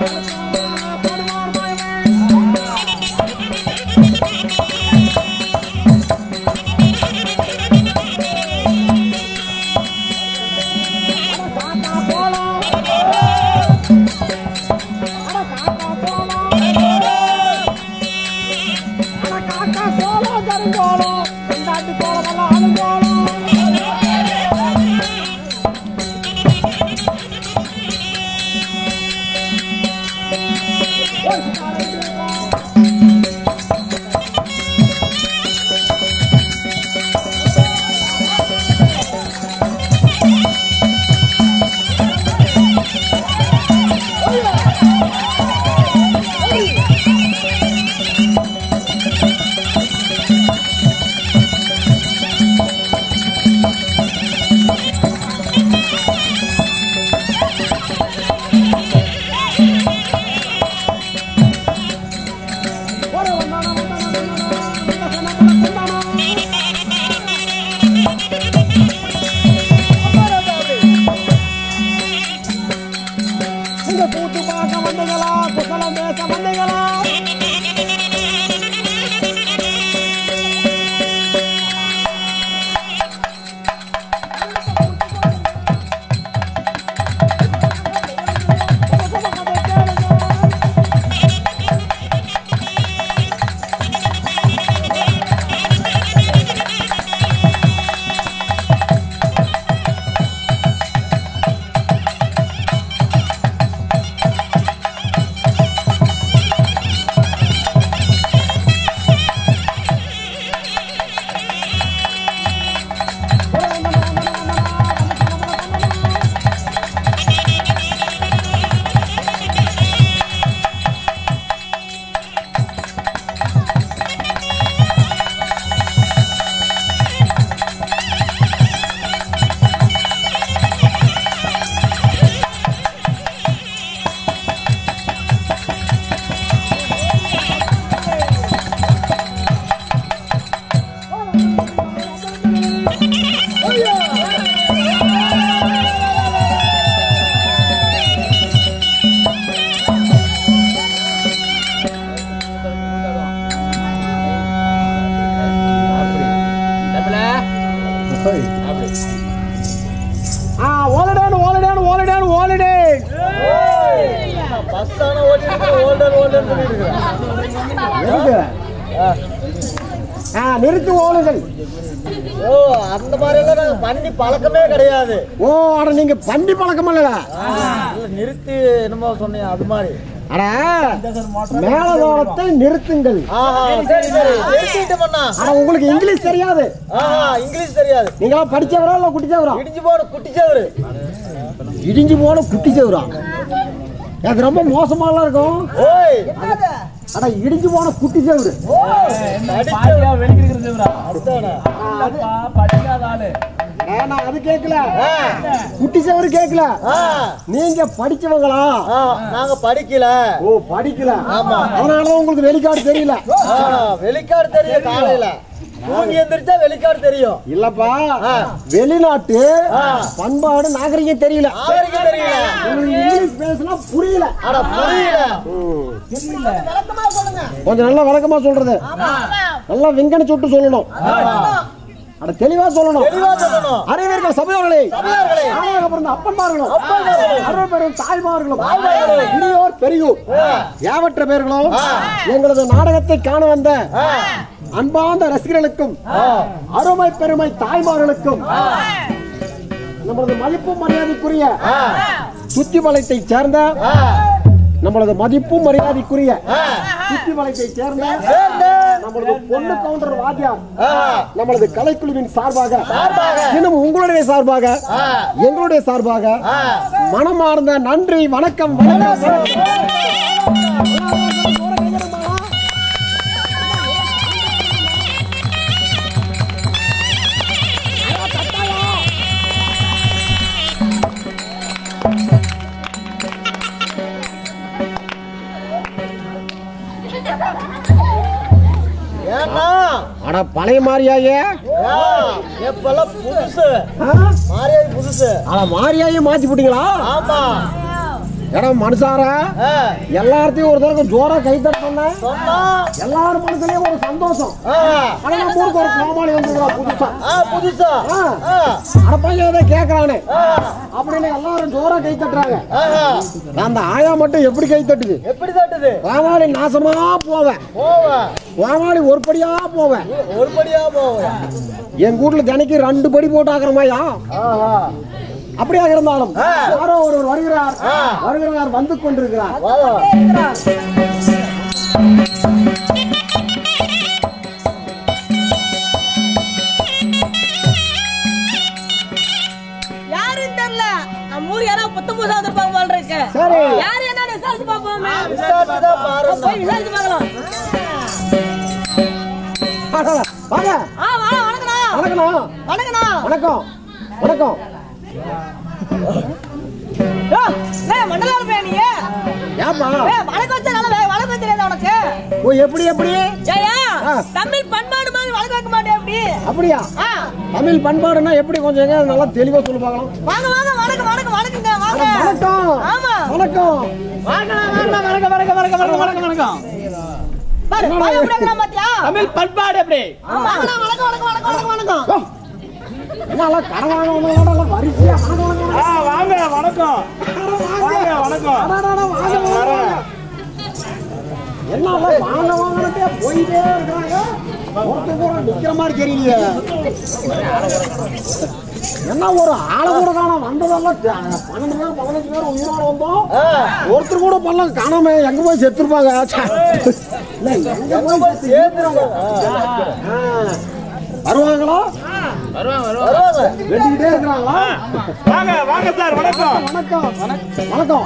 நீங்க கூத்து பார்க்க வந்தீங்களா குசலம் பேச வந்தீங்களா ஆ ஓலடான் ஓலடான் ஓலடான் ஓலடே எதுக்கு ஆ நிறுத்து ஓலுங்கள் ஓ அந்த மாதிரி எல்லாம் நாங்க பண்ணி பழக்கமே கிடையாது ஓ அட நீங்க பண்டி பழக்கம் இல்ல இல்ல, நிறுத்தி என்னமோ சொன்னீங்க அது மாதிரி அட மேலதோளத்தை நிறுத்துங்கள் ஆஹா சரி சரி நிறுத்திட்டு பண்ணா ஆனா உங்களுக்கு இங்கிலீஷ் தெரியாது ஆஹா இங்கிலீஷ் தெரியாது நீங்களா படிச்சவரா இல்ல குட்டிச்சவரா இடிஞ்சு போன குட்டிச்சவரு இடிஞ்சு போன குட்டிச்சவரா அது ரொம்ப மோசமாலாம் இருக்கும் ஓய் அட இடிஞ்சு போன குட்டிச்சவரு அதானே. நான் அது கேட்கல ஆ, குட்டிச்சவரு கேட்கல ஆ, நீங்க படிச்சவங்களா ஆ, நாங்க படிக்கல ஓ படிக்கல ஆமா. அதனாலதான் உங்களுக்கு வெளிக்காடு தெரியல ஆ, வெளிக்காடு தெரியும் காலையில தூங்கி எந்திரிச்சா வெளிக்காடு தெரியும் இல்லப்பா ஆ. வெளிநாட்டு ஆ. பண்பாடு நாகரிகம் தெரியல அவருக்கு தெரியல உங்களுக்கு இங்கிலீஷ் பேசினா புரியல ஆனா புரியல கொஞ்சம் நல்லா விளக்கமா சொல்றது நல்லா வெங்கன சுட்டு சொல்லணும் அட தெளிவா சொல்லணும் தெளிவா சொல்லணும் அறிவர்கள் சபையோர்களே சபையோர்களே. ஆளாக பிறந்த அப்பன்மார்களும் அப்பன்மார்களும். அருள் பெரும் தாய்மார்களும் தாய்மார்களும். இனியோர் பெரியோர் ஏவற்ற பேர்களும் எங்களது நாடகத்தை காண வந்த அன்பார்ந்த ரசிகர்களுக்கும் அருமை பெருமை தாய்மார்களுக்கும் நம்மளது மதிப்பும் மரியாதைக்குரிய சுத்திமலத்தை சேர்ந்த நம்மளது மதிப்பும் மரியாதைக்குரிய சுத்திமலத்தை சேர்ந்த நம்மளது பொண்ணு கவுண்டர் வாத்தியார் நம்மளது கலைக்குழுவின் சார்பாக இன்னும் உங்களுடைய சார்பாக எங்களுடைய சார்பாக மனமார்ந்த நன்றி வணக்கம் வணக்கம் ஏன்னா அட பழைய மாறியாயே ஏன், இப்பெல்லாம் புதுசு ஆ? மாறியாய் புதுசு அட மாறியாயே மாத்தி போட்டீங்களா ஆமா ஏடா மனுஷாரா ஆ, எல்லார்த்தையும் ஒரு தடவை ஜோரா கை தட்டினா சொன்னா எல்லாரும் மனசுலயும் ஒரு சந்தோஷம் ஆ, ஆனா நம்ம ஊருக்கு ஒரு கோமாளி வந்துருக்கா புதுசா ஆ, புதுசா ஆ. ஆ, அட பையன் ஏதோ கேக்குறானே ஆ, அப்படின்னு எல்லாரும் ஜோரா கை தட்டுறாங்க ஆஹா. அந்த ஆயா மட்டும் எப்படி கை தட்டுது எப்படி தட்டுது கோமாளி நாசமா போவேன் போவேன் கோமாளி ஒருபடியா போவேன் ஒருபடியா போவேன் என் வீட்டுல தினைக்கு ரெண்டு படி போட்டு ஆக்குறமாயா ஆஹா. அப்படியாக இருந்தாலும் ஆ. யாரோ ஒருவர் வருகிறார் ஆ. வருகிறார் வந்து கொண்டிருக்கிறார் வாவா. யாருன்னு தெரியல நம்ம ஊர் யாரோ புத்தம் புதுசா வந்திருப்பாங்க போல இருக்கு சரி. யாரு என்ன விசாரிச்சு பாப்போமே விசாரிச்சுதான் பாருங்க. போய் விசாரிச்சு பார்க்கலாம் வாங்க ஆ வா வணக்கண்ணா வணக்கண்ணா வணக்கண்ணா வணக்கம் வணக்கம் ஏய் மண்டலால போய் நீ ஏப்பா ஏய் வணக்கம் வச்சா நல்லா வே- வணக்கம் தெரியாது உனக்கு ஓ எப்படி எப்படி ஏயா ஆ. தமிழ் பண்பாடு மாதிரி வணக்கம் வைக்க மாட்டே அப்படி அப்படியா ஆ தமிழ் பண்பாடுன்னா எப்படி கொஞ்சம் எங்க நல்லா தெளிவா சொல்லு பார்க்கலாம் வாங்க வாங்க வணக்கம் வணக்கம் வணக்கங்க அட, வாங்க வணக்கம் ஆமா வணக்கம் வணக்கம் வணக்கம் வணக்கம் வணக்கம் வணக்கம் வணக்கம் பாரு வாங்க எப்படி இருக்கிறான் பாத்தியா தமிழ் பண்பாடு எப்படி வாங்கண்ணா வணக்கம் வணக்கம் வணக்கம் வணக்கம் வணக்கம் என்னெல்லாம் கடவாங்க வரிசையா வணக்கம் வணக்கம் ஆ வாங்க வணக்கம் வாங்க வணக்கம் அடடடட, வாங்க, வாங்க, வாங்க. என்னெல்லாம் வாங்க வாங்கினே போயிட்டே இருக்கிறாங்க ஒருத்தர் கூட நிக்கிற மாதிரி தெரியலையே என்ன ஒரு ஆளை கூட காணோம் வந்ததெல்லாம் த- பன்னெண்டு பேர் பதினஞ்சு பேர் உயிரோட வந்தோம் ஆ, ஒருத்தர் கூட பண்ணல காணாம எங்க போய் செத்துருப்பாங்க ச்சே. இல்ல, எங்க எங்க போய் போய் சேர்ந்துருங்க. ஆ. வருவாங்களா வருவாங்க. வெட்டிக்கிட்டே இருக்கிறாங்களா வாங்க வாங்க சார் வணக்கம் வணக்கம் வணக்கம்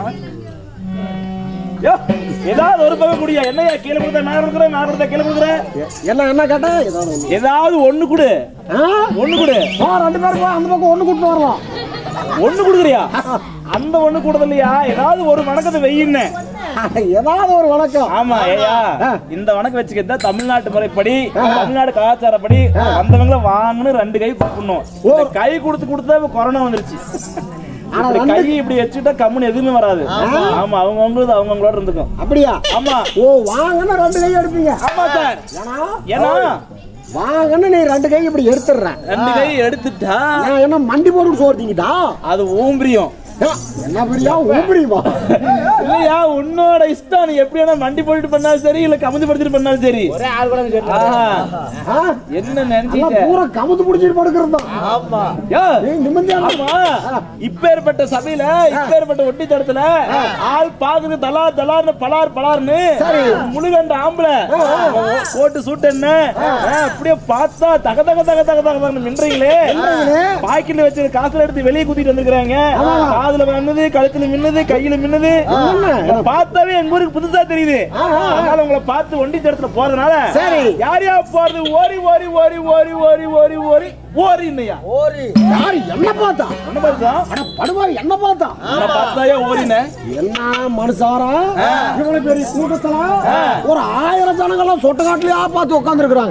யோ, ஏதாவது ஒரு பக்கம் குடியா என்னையா கீழே கொடுத்த மேல கொடுக்குற மேல கொடுத்த கீழே கொடுக்குற என்ன என்ன கேட்டா ஏதாவது ஒண்ணு. ஏதாவது ஒண்ணு கொடு ஆ? ஒண்ணு கொடு போ, ரெண்டு பேரும் போ, அந்த பக்கம் ஒண்ணு கூட்டு வரலாம் ஒண்ணு கொடுக்குறியா அந்த ஒண்ணு கூடுது இல்லையா ஏதாவது ஒரு வணக்கத்தை வெயின்னு ஏதாவது ஒரு வணக்கம் ஆமா ஏயா ஆ. இந்த வணக்கம் வச்சுக்கிட்டா தமிழ்நாட்டு முறைப்படி தமிழ்நாடு கலாச்சாரப்படி வந்தவங்கள வாங்கன்னு ரெண்டு கை கொடுக்கணும் இந்த கை கொடுத்து கொடுத்தா இப்ப கொரோனா வந்துருச்சு ஆனா இப்படி ரெண்டு- கை இப்படி வச்சுட்டா கம்முன்னு எதுவுமே வராது ஆமா அவங்க அவங்களுக்கு அவங்களோட இருந்துக்கும் அப்படியா ஆமா ஓ வாங்கன்னு ரெண்டு கை எடுப்பீங்க ஆமா சார் ஏன்னா ஏன்னா வாங்கன்னு நீ ரெண்டு கை இப்படி எடுத்துடுறேன் ரெண்டு கை எடுத்துட்டா நான் என்ன மண்டி போட்டு சோர்த்திக்கிட்டா அது ஊம்பிரியம் என்ன பெரியா ஊம்புரியுமா இல்லையா உன்னோட இஷ்டம் நீ எப்படி வேணா மண்டி போட்டுட்டு பண்ணாலும் சரி இல்ல கமுந்து படுத்துட்டு பண்ணாலும் சரி ஆஹா. ஆ? என்ன எல்லாம் நினைச்சீங்க பூரா கமுத்து பிடிச்சிட்டு படுக்கிறது தான் ஆமா. யோ, ஏய் நிம்மதியா இரு. ஆமா இப்பேற்பட்ட சபையில இப்பேற்பட்ட ஒட்டி தடத்துல ஆள் பாக்குறது தலா தலார்னு பலார் பலார்னு முழுகண்ட ஆம்பளை போட்டு சூட்டு என்ன அப்படியே பார்த்தா தக தக தக தக தக தகன்னு மின்றீங்களே பாக்கெட்ல வச்சு காசுல எடுத்து வெளியே குத்திட்டு வந்திருக்காங்க காதுல மின்னுது கழுத்துல மின்னுது கையில மின்னுது உங்களை பார்த்தாவே எங்க ஊருக்கு புதுசா தெரியுது அதனால உங்களை பார்த்து ஒண்டி தடத்துல போறதுனால சரி. யார் யார் போறது ஓரி ஓரி ஓரி ஓரி ஓரி ஓரி ஓரி ஓரி இல்லையா ஓரி. யாரு என்ன பார்த்தா என்ன பார்த்தா அட படுவாரி என்ன பார்த்தா உன்னை பார்த்தாயே ஓடின என்ன மனுஷாரா இவ்வளவு பெரிய கூட்டத்துல ஒரு ஆயிரம் ஜனங்கள்லாம் சொட்டக்காட்டுலயா பார்த்து உட்கார்ந்து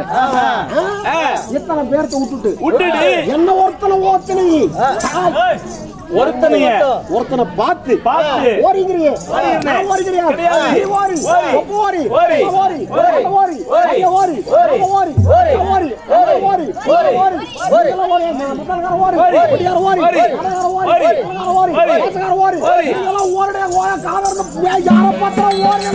இத்தனை பேர்த்த விட்டுட்டு விட்டுட்டு என்ன ஒருத்தனை ஓத்தனை ஏய், ஒருத்தனைய ஒருத்தனை பார்த்து பார்த்து ஓரிங்கிறியே ஓடிக்கிறேன். நான் ஓரிக்கிறியா கிடையாது. நீ ஓரி ஓரி. ஒப்பு ஓரி ஓரி. நான் ஓரி ஓரி. நான் ஓரி ஓரி. நான் ஓரி ஓரி. நான் ஓரி ஓரி. நான் ஓரி நான் ஓரி நான் ஓரி நீங்களாம் ஓரி நான் மத்தவங்க ஓரி ஓரி. குடியார ஓரி ஓரி. கடைக்கார ஓரி ஓரி. கடைக்கார ஓரி ஓரி. காசுக்கார ஓரி ஓரி. நீங்களாம் ஓரடே ஓர காதர்னு யார பார்த்தா ஓரி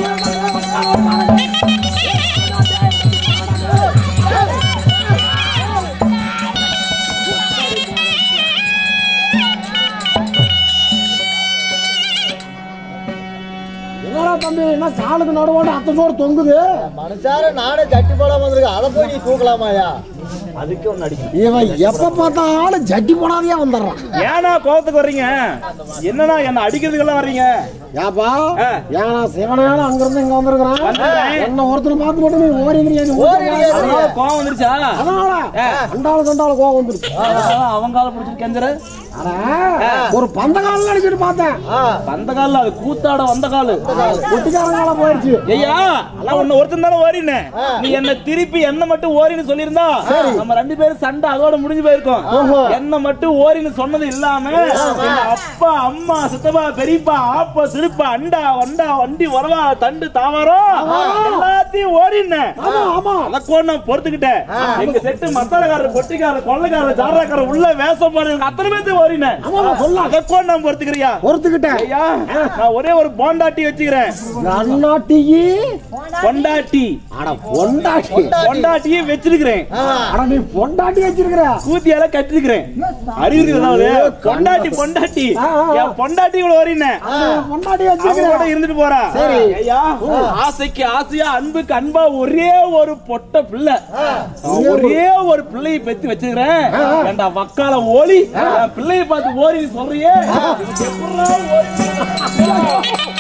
என்னடா தம்பி என்ன காலுக்கு நடுவோட அத்தை சோறு தொங்குது மனுஷார நானே ஜட்டி போடாம வந்திருக்கேன் அதை போய் நீ தூக்கலாமாயா அதுக்கு ஒண்ணு அடிக்கும் இவன் எப்ப பார்த்தாலும் ஜட்டி போடாதையே வந்துடுறான் ஏன்னா கோவத்துக்கு வர்றீங்க என்னன்னா என்ன அடிக்கிறதுக்கெல்லாம் வர்றீங்க ஏப்பா ஆ. ஏன்னா சிவனால அங்கிருந்து இங்க வந்திருக்கிறான் வந்துடுறேன். என்ன ஒருத்தனை பார்த்து மட்டும் நீ ஓரிங்கிறியா நீ ஓரிங்கிறியா? ஓரிங்கிறியா? அதனால கோவம் வந்துருச்சா அதனால கண்டால கண்டால கோவம் வந்துருச்சு அதான் அவங்க கால பிடிச்சிட்டு கெஞ்சற அட, ஒரு பந்த காலம் நினைச்சிட்டு பார்த்தேன் அந்த கால அது கூத்தாட வந்த காலு குட்டிக்காரங்கால போயிடுச்சு ஐயா நான் உன்னை ஒருத்தன் தானே ஓடினேன் நீ என்ன திருப்பி என்ன மட்டும் ஓரின்னு சொல்லியிருந்தா நம்ம ரெண்டு பேரும் சண்டை அதோட முடிஞ்சு போயிருக்கோம் என்ன மட்டும் ஓரின்னு சொன்னது இல்லாம எங்க அப்பா அம்மா சித்தப்பா பெரியப்பா ஆப்பா சிறுப்ப அண்டா வண்டா வண்டி வரவா தண்டு தாவரம் எல்லாத்தையும் ஓடினேன் ஆமா ஆமா அதக்கோ நான் பொறுத்துக்கிட்டேன் எங்க செட்டு மசாலக்காரர் பொட்டிக்காரர் கொள்ளைக்காரர் ஜாரக்காரர் உள்ள வேஷம் போடுறது அத்தனை பேர்த்து ஓடினேன் ஆமா சொல்லலாம் அதக்கோ நான் பொறுத்துக்கிறியா பொறுத்துக்கிட்டேன் ஐயா நான் ஒரே ஒரு போண்டாட்டி வச்சுக்கிறேன் அண்ணாட்டியே பொண்டாட்டி அட பொண்டாட்டி பொண்டாட்டியே வச்சிருக்கிறேன் அட நீ பொண்டாட்டி வச்சிருக்கிற கூத்தியால கட்டிருக்கிறேன் அறிவு ஏதாவது பொண்டாட்டி பொண்டாட்டி ஆ, ஆ, ஆ. என் பொண்டாட்டி கூட ஓடினேன் பொண்டாட்டி அவங்க கூட வச்சிருக்கிற இருந்துட்டு போறா சரி. ஐயா ஆசைக்கு ஆசையா அன்புக்கு அன்பா ஒரே ஒரு பொட்ட பிள்ளை நான் ஒரே ஒரு பிள்ளையை பெத்து வச்சிருக்கிறேன் ஏண்டா வக்கால ஓலி என் பிள்ளையை பார்த்து ஓடி சொல்றியே இதுக்கு எப்படிடா ஓடி?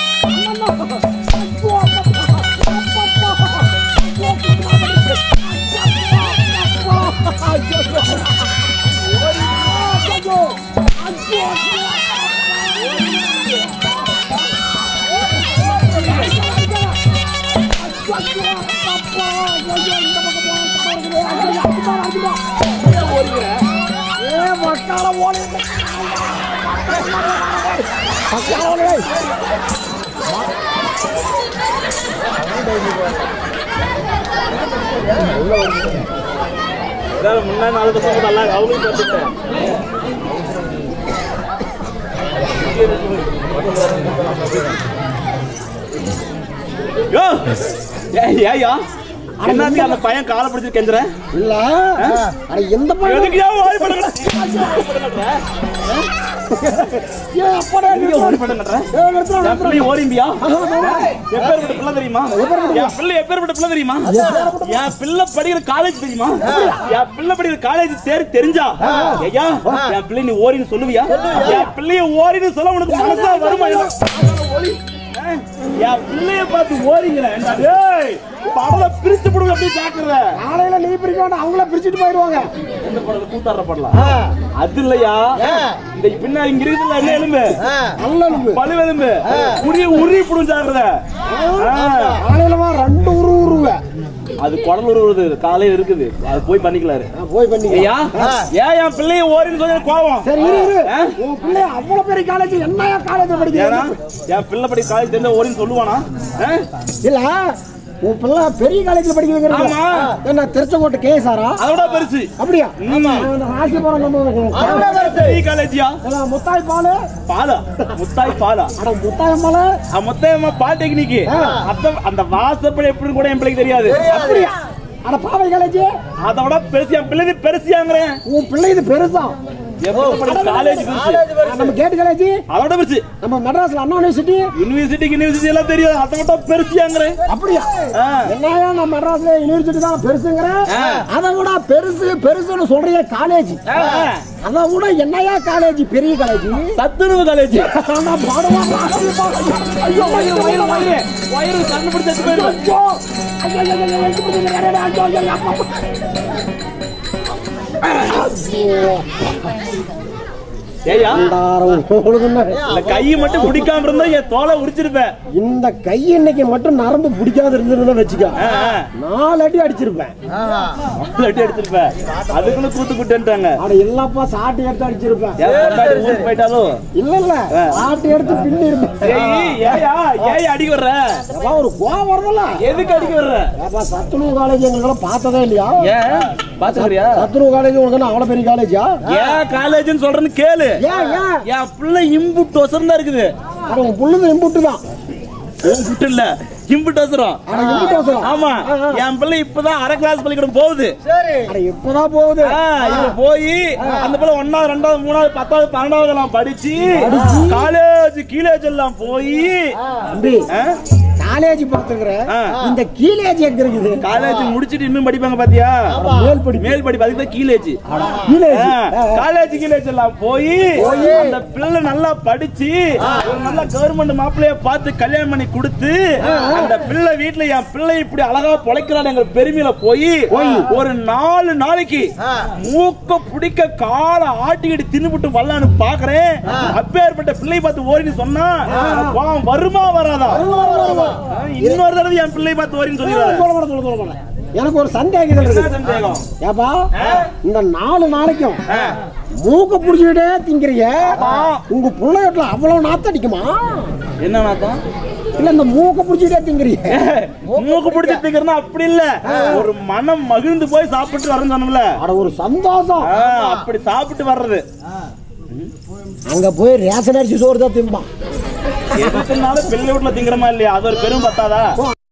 ஏ மக்கால ஓடி மக்கால ஓடி இதால முன்னாடி நாலு பசங்க நல்லா அவங்களும் பார்த்துட்டேன் யோ ஏய் ஏய்யா என்னத்துக்கு அந்த பையன் காலை பிடிச்சு கெஞ்சுற இல்ல அட எந்த பையன் எதுக்குயா ஓடி பண்ணுங்கடா ஏன் அப்படா எதுக்கு ஓடி பண்ணுங்கடா ஏய் நிறுத்துறா என் நிறுத்துறா பிள்ளை ஓடிம்பியா எப்பேற்பட்ட பிள்ளை தெரியுமா என் பிள்ளை எப்பேற்பட்ட பிள்ளை தெரியுமா என் பிள்ளை படிக்கிற காலேஜ் தெரியுமா என் பிள்ளை படிக்கிற காலேஜ் தேர் தெரிஞ்சா ஐயா என் பிள்ளை நீ ஓடின்னு சொல்லுவியா என் பிள்ளைய ஓடின்னு சொல்ல உனக்கு மனசா வருமா ஆ? என் பிள்ளைய பார்த்து ஓடிங்கிறேன் டேய் படல பிரிச்சு போடுங்க அப்படியே ஜாக்கிரதை காலையில நீ பிரிக்க வேண்டாம் அவங்கள பிரிச்சுட்டு போயிடுவாங்க எந்த படத்துல கூத்தாடுற படலாம் அது இல்லையா இந்த பின்னாடி இங்க இருக்குதுல்ல என்ன எலும்பு நல்ல எலும்பு. பழு எலும்பு முடிய உருவி புடிஞ்சாடுறத காலையில வா ரெண்டு உரு உருவ அது குடல் உருவுறது காலையில இருக்குது அது போய் பண்ணிக்கலாரு போய் பண்ணிக்க ஐயா ஏன் என் பிள்ளைய ஓடின்னு சொல்லி கோவம் சரி இரு இரு ஆ? உன் பிள்ளை அவ்வளவு பெரிய காலேஜ் என்னையா காலேஜ் ஏன்னா படிக்கிறேன் என் பிள்ளை படி காலேஜ் தெரிஞ்ச ஓடின்னு சொல்லுவானா ஆ? இல்ல உன் பிள்ளை பெரிய காலேஜ்ல படிக்க வைக்கிறது ஆமா. என்ன திருச்செங்கோட்டை கே சாரா அதோட பெருசு அப்படியா ஆமா. ராசிபுரம் நம்ம பெரிய காலேஜியா முத்தாய் பாலு பாலா முத்தாய் பாலா அட முத்தாய் மலை ஆ, மொத்தமா பாலிடெக்னிக் அந்த அந்த வாசப்படி எப்படின்னு கூட என் பிள்ளைக்கு தெரியாது அப்படியா அட பாவை காலேஜ் அதோட பெருசு என் பிள்ளை பெருசியாங்கிறேன் உன் பிள்ளை இது பெருசா என் பிள்ளை படிக்கிற காலேஜ் பெருசு நம்ம கேட் காலேஜ் அதோட பெருசு நம்ம மெட்ராஸ்ல அண்ணா யூனிவர்சிட்டி யூனிவர்சிட்டிக்கு யூனிவர்சிட்டி எல்லாம் தெரியாது அதை மட்டும் பெருசியாங்கிறேன் அப்படியா ஆ. என்னையா நான் மெட்ராஸ்ல யூனிவர்சிட்டி தான் பெருசுங்கிறேன் அதை விட பெருசு பெருசுன்னு சொல்றீங்க காலேஜ் அதை விட என்னையா காலேஜ் பெரிய காலேஜ் சத்துணவு காலேஜ் நான் பாடுவான் ஐயோ வயிறு வயிறு வயிறு வயிறு கண்ணு பிடிச்சு போயிடுவேன் ஐயோ ஐயோ ஐயோ ஐயோ எங்க போறீங்க? ஐயோ ஐயோ ஐயோ அப்பா. ஏய்யா அண்டாரம் ஒழுங்குன்னு. இந்த கை மட்டும் பிடிக்காம இருந்தா என் தோலை உரிச்சிருப்பேன் இந்த கை இன்னைக்கு மட்டும் நரம்பு பிடிக்காது இருந்திருந்தா வச்சுக்க ஆ, ஆ. நாலு அடி அடிச்சிருப்பேன் அவ்வளவு அடி எடுத்திருப்பேன் அதுக்குள்ள கூத்து கூட்டுன்ட்டாங்க அட இல்லப்பா சாட்டி எடுத்து அடிச்சிருப்பேன் ஏன் கொண்டாடி ஊருக்கு போயிட்டாலும் இல்ல இல்ல சாட்டி எடுத்து பின்னி இருப்பேன் ஏய் ஏயா ஏய் அடிக்க வர்ற அப்பா, ஒரு கோவம் வருதுல்ல எதுக்கு அடிக்க வர்ற ஏப்பா சத்துணவு காலேஜ் எங்களுக்கு பார்த்ததே இல்லையா ஏன் பாத்துக்கிறியா சத்துணவு காலேஜ் உனக்கு என்ன அவ்வளவு பெரிய காலேஜா ஏன் காலேஜ்னு சொல்றேன்னு கேளு ஏன் ஏன் என் பிள்ளை இம்புட்டு ஒசரம் தான் இருக்குது அட உன் புள்ளுது இம்புட்டு தான் இம்புட்டு இல்ல இம்புட்டு ஒசரம் அட இம்புட்டு அவசரம் ஆமா ஆ, ஆ. என் பிள்ளை இப்பதான் அரை கிளாஸ் பள்ளிக்கூடம் போகுது சரி அட இப்பதான் போகுது ஆ, இவ போய் அந்த பிள்ளை ஒன்னாவது ரெண்டாவது மூணாவது பத்தாவது பன்னெண்டாவது எல்லாம் படிச்சு காலேஜ் கீழேஜ் எல்லாம் போய் தம்பி காலேஜ் பாத்துக்கிற ஆ. இந்த கீழேஜ் எங்க இருக்குது காலேஜ் முடிச்சிட்டு இன்னும் படிப்பாங்க பாத்தியா மேல் படி மேல் படிப்பு அதுக்கு தான் கீழேஜ் கீழேஜ் காலேஜ் கீழேஜ் எல்லாம் போய் அந்த பிள்ளை நல்லா படிச்சு ஒரு நல்ல கவர்மெண்ட் மாப்பிள்ளைய பார்த்து கல்யாணம் பண்ணி கொடுத்து அந்த பிள்ளை வீட்டுல என் பிள்ளை இப்படி அழகா பொழைக்கிறான் எங்க பெருமையில போய் ஒரு நாலு நாளைக்கு மூக்க பிடிக்க காலை ஆட்டிக்கிட்டு தின்னுபிட்டு வரலான்னு பாக்குறேன் அப்பேற்பட்ட பிள்ளை பார்த்து ஓடின்னு சொன்னா கோவம் வருமா வராதா இன்னொரு தடவை என் பிள்ளை பார்த்து வரீன்னு சொல்லிடுறாரு சொல்ல மாட்டேன் சொல்ல சொல்ல மாட்டேன் எனக்கு ஒரு சந்தேகம் என்ன இருக்கு சந்தேகம் ஏப்பா இந்த நாலு நாளைக்கும் மூக்க புடிச்சுக்கிட்டே திங்கிறீங்க உங்க புள்ள வீட்டுல அவ்வளவு நாத்தடிக்குமா என்ன நாத்தம் இல்ல இந்த மூக்க புடிச்சுக்கிட்டே திங்கிறீங்க மூக்கு பிடிச்சி திங்கிறனா அப்படி இல்ல ஒரு மனம் மகிழ்ந்து போய் சாப்பிட்டு வரணும் சொன்னோம்ல அட ஒரு சந்தோஷம் ஆ, அப்படி சாப்பிட்டு வர்றது அங்க போய் ரேஷன் அரிசி சோறு தான் திம்பான் எதுக்குனாலும் பிள்ளை வீட்டுல திங்கிறமா இல்லையா அது ஒரு பெரும் பத்தாதா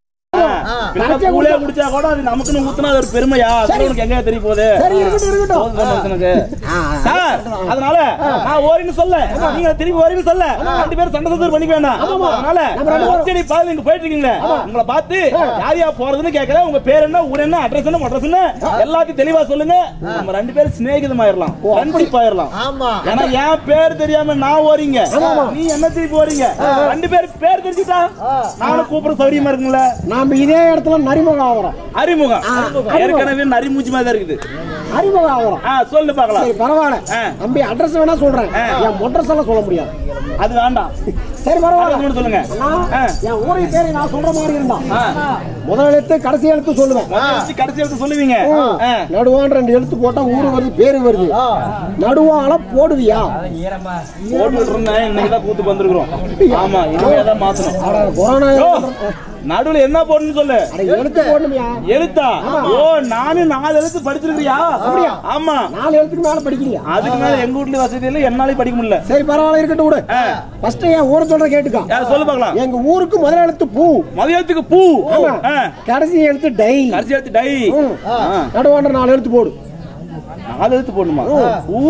ஆ, பிள்ளை கூலே குடிச்சா கூட அது நமக்குன்னு ஊத்துனா அது ஒரு பெருமையா அது உனக்கு எங்க தெரிய போகுது சரி இருக்கட்டும் இருக்கட்டும் போதும் மனுஷனுக்கு. ஆ, ஆ. சார் அதனால நான் ஓரின்னு சொல்ல நீங்க திருப்பி ஓரின்னு சொல்ல ரெண்டு பேரும் சண்டை சந்தர் பண்ணிக்க வேண்டாம் அதனால ஒத்தடி பால் நீங்க போயிட்டு இருக்கீங்க உங்களை பார்த்து யார் யார் போறதுன்னு கேட்கல உங்க பேர் என்ன ஊர் என்ன அட்ரஸ் என்ன அட்ரஸ் என்ன எல்லாத்தையும் தெளிவா சொல்லுங்க நம்ம ரெண்டு பேரும் சிநேகிதமாயிரலாம் ஃப்ரெண்ட்ஷிப் ஆயிரலாம் ஆமா ஏன்னா என் பேர் தெரியாம நான் ஓரிங்க நீ என்ன திருப்பி ஓரிங்க ரெண்டு பேரும் பேர் தெரிஞ்சுட்டா நானும் கூப்பிட சௌரியமா இருக்குங்களா நாம இதே இடத்துல நரிமுகம் ஆகிறோம் அறிமுகம் ஏற்கனவே நரிமூஞ்சி மாதிரி தான் இருக்குது அறிமுகம் ஆகிறோம் ஆ சொல்லு பார்க்கலாம் சரி பரவாயில்ல ஆ. தம்பி அட்ரஸ் வேணா சொல்றேன் என் அட்ரஸ் எல்லாம் சொல்ல முடியாது அது வேண்டாம் சரி அது பரவாயில்ல மட்டும் சொல்லுங்க அண்ணா, ஆ. என் ஊரை பேரை நான் சொல்ற மாதிரி இருந்தா ஆ. முதல் எழுத்து கடைசி எழுத்து சொல்லுவேன் முதல்ல கடைசி எடுத்து சொல்லுவீங்க ஆ. நடுவான் ரெண்டு எழுத்து போட்டா ஊரு வருது பேரு வருது நடுவால போடுவியா போட்டுட்டு இருந்தேன் இன்னைக்கு தான் கூத்து வந்திருக்கிறோம் ஆமா இனிமே தான் மாத்தணும் அட, கொரோனா யோ, நடுவுல என்ன போடணும்னு சொல்லு அட, எழுத்து போடணுமியா எழுத்தா ஓ நானும் நாலு எழுத்து படிச்சிருக்கியா அப்படியா? ஆமா நாலு எழுத்துக்கு மேல படிக்கிறியா அதுக்கு மேல எங்க வீட்ல வசதி இல்ல என்னாலையும் படிக்க முடியல சரி பரவாயில்ல இருக்கட்டும் விடு ஆ. ஃபர்ஸ்ட் என் ஊரை சொல்ற கேட்டுக்கா யார் சொல்லு பார்க்கலாம் எங்க ஊருக்கு முதல் எழுத்து பூ மதியத்துக்கு பூ ஆமா. ஆ. கடைசி எழுத்து டை கடைசி எழுத்து டை ம். ஆ. நடுவாண்ட நாலு எழுத்து போடு நாலு எழுத்து போடணுமா பூ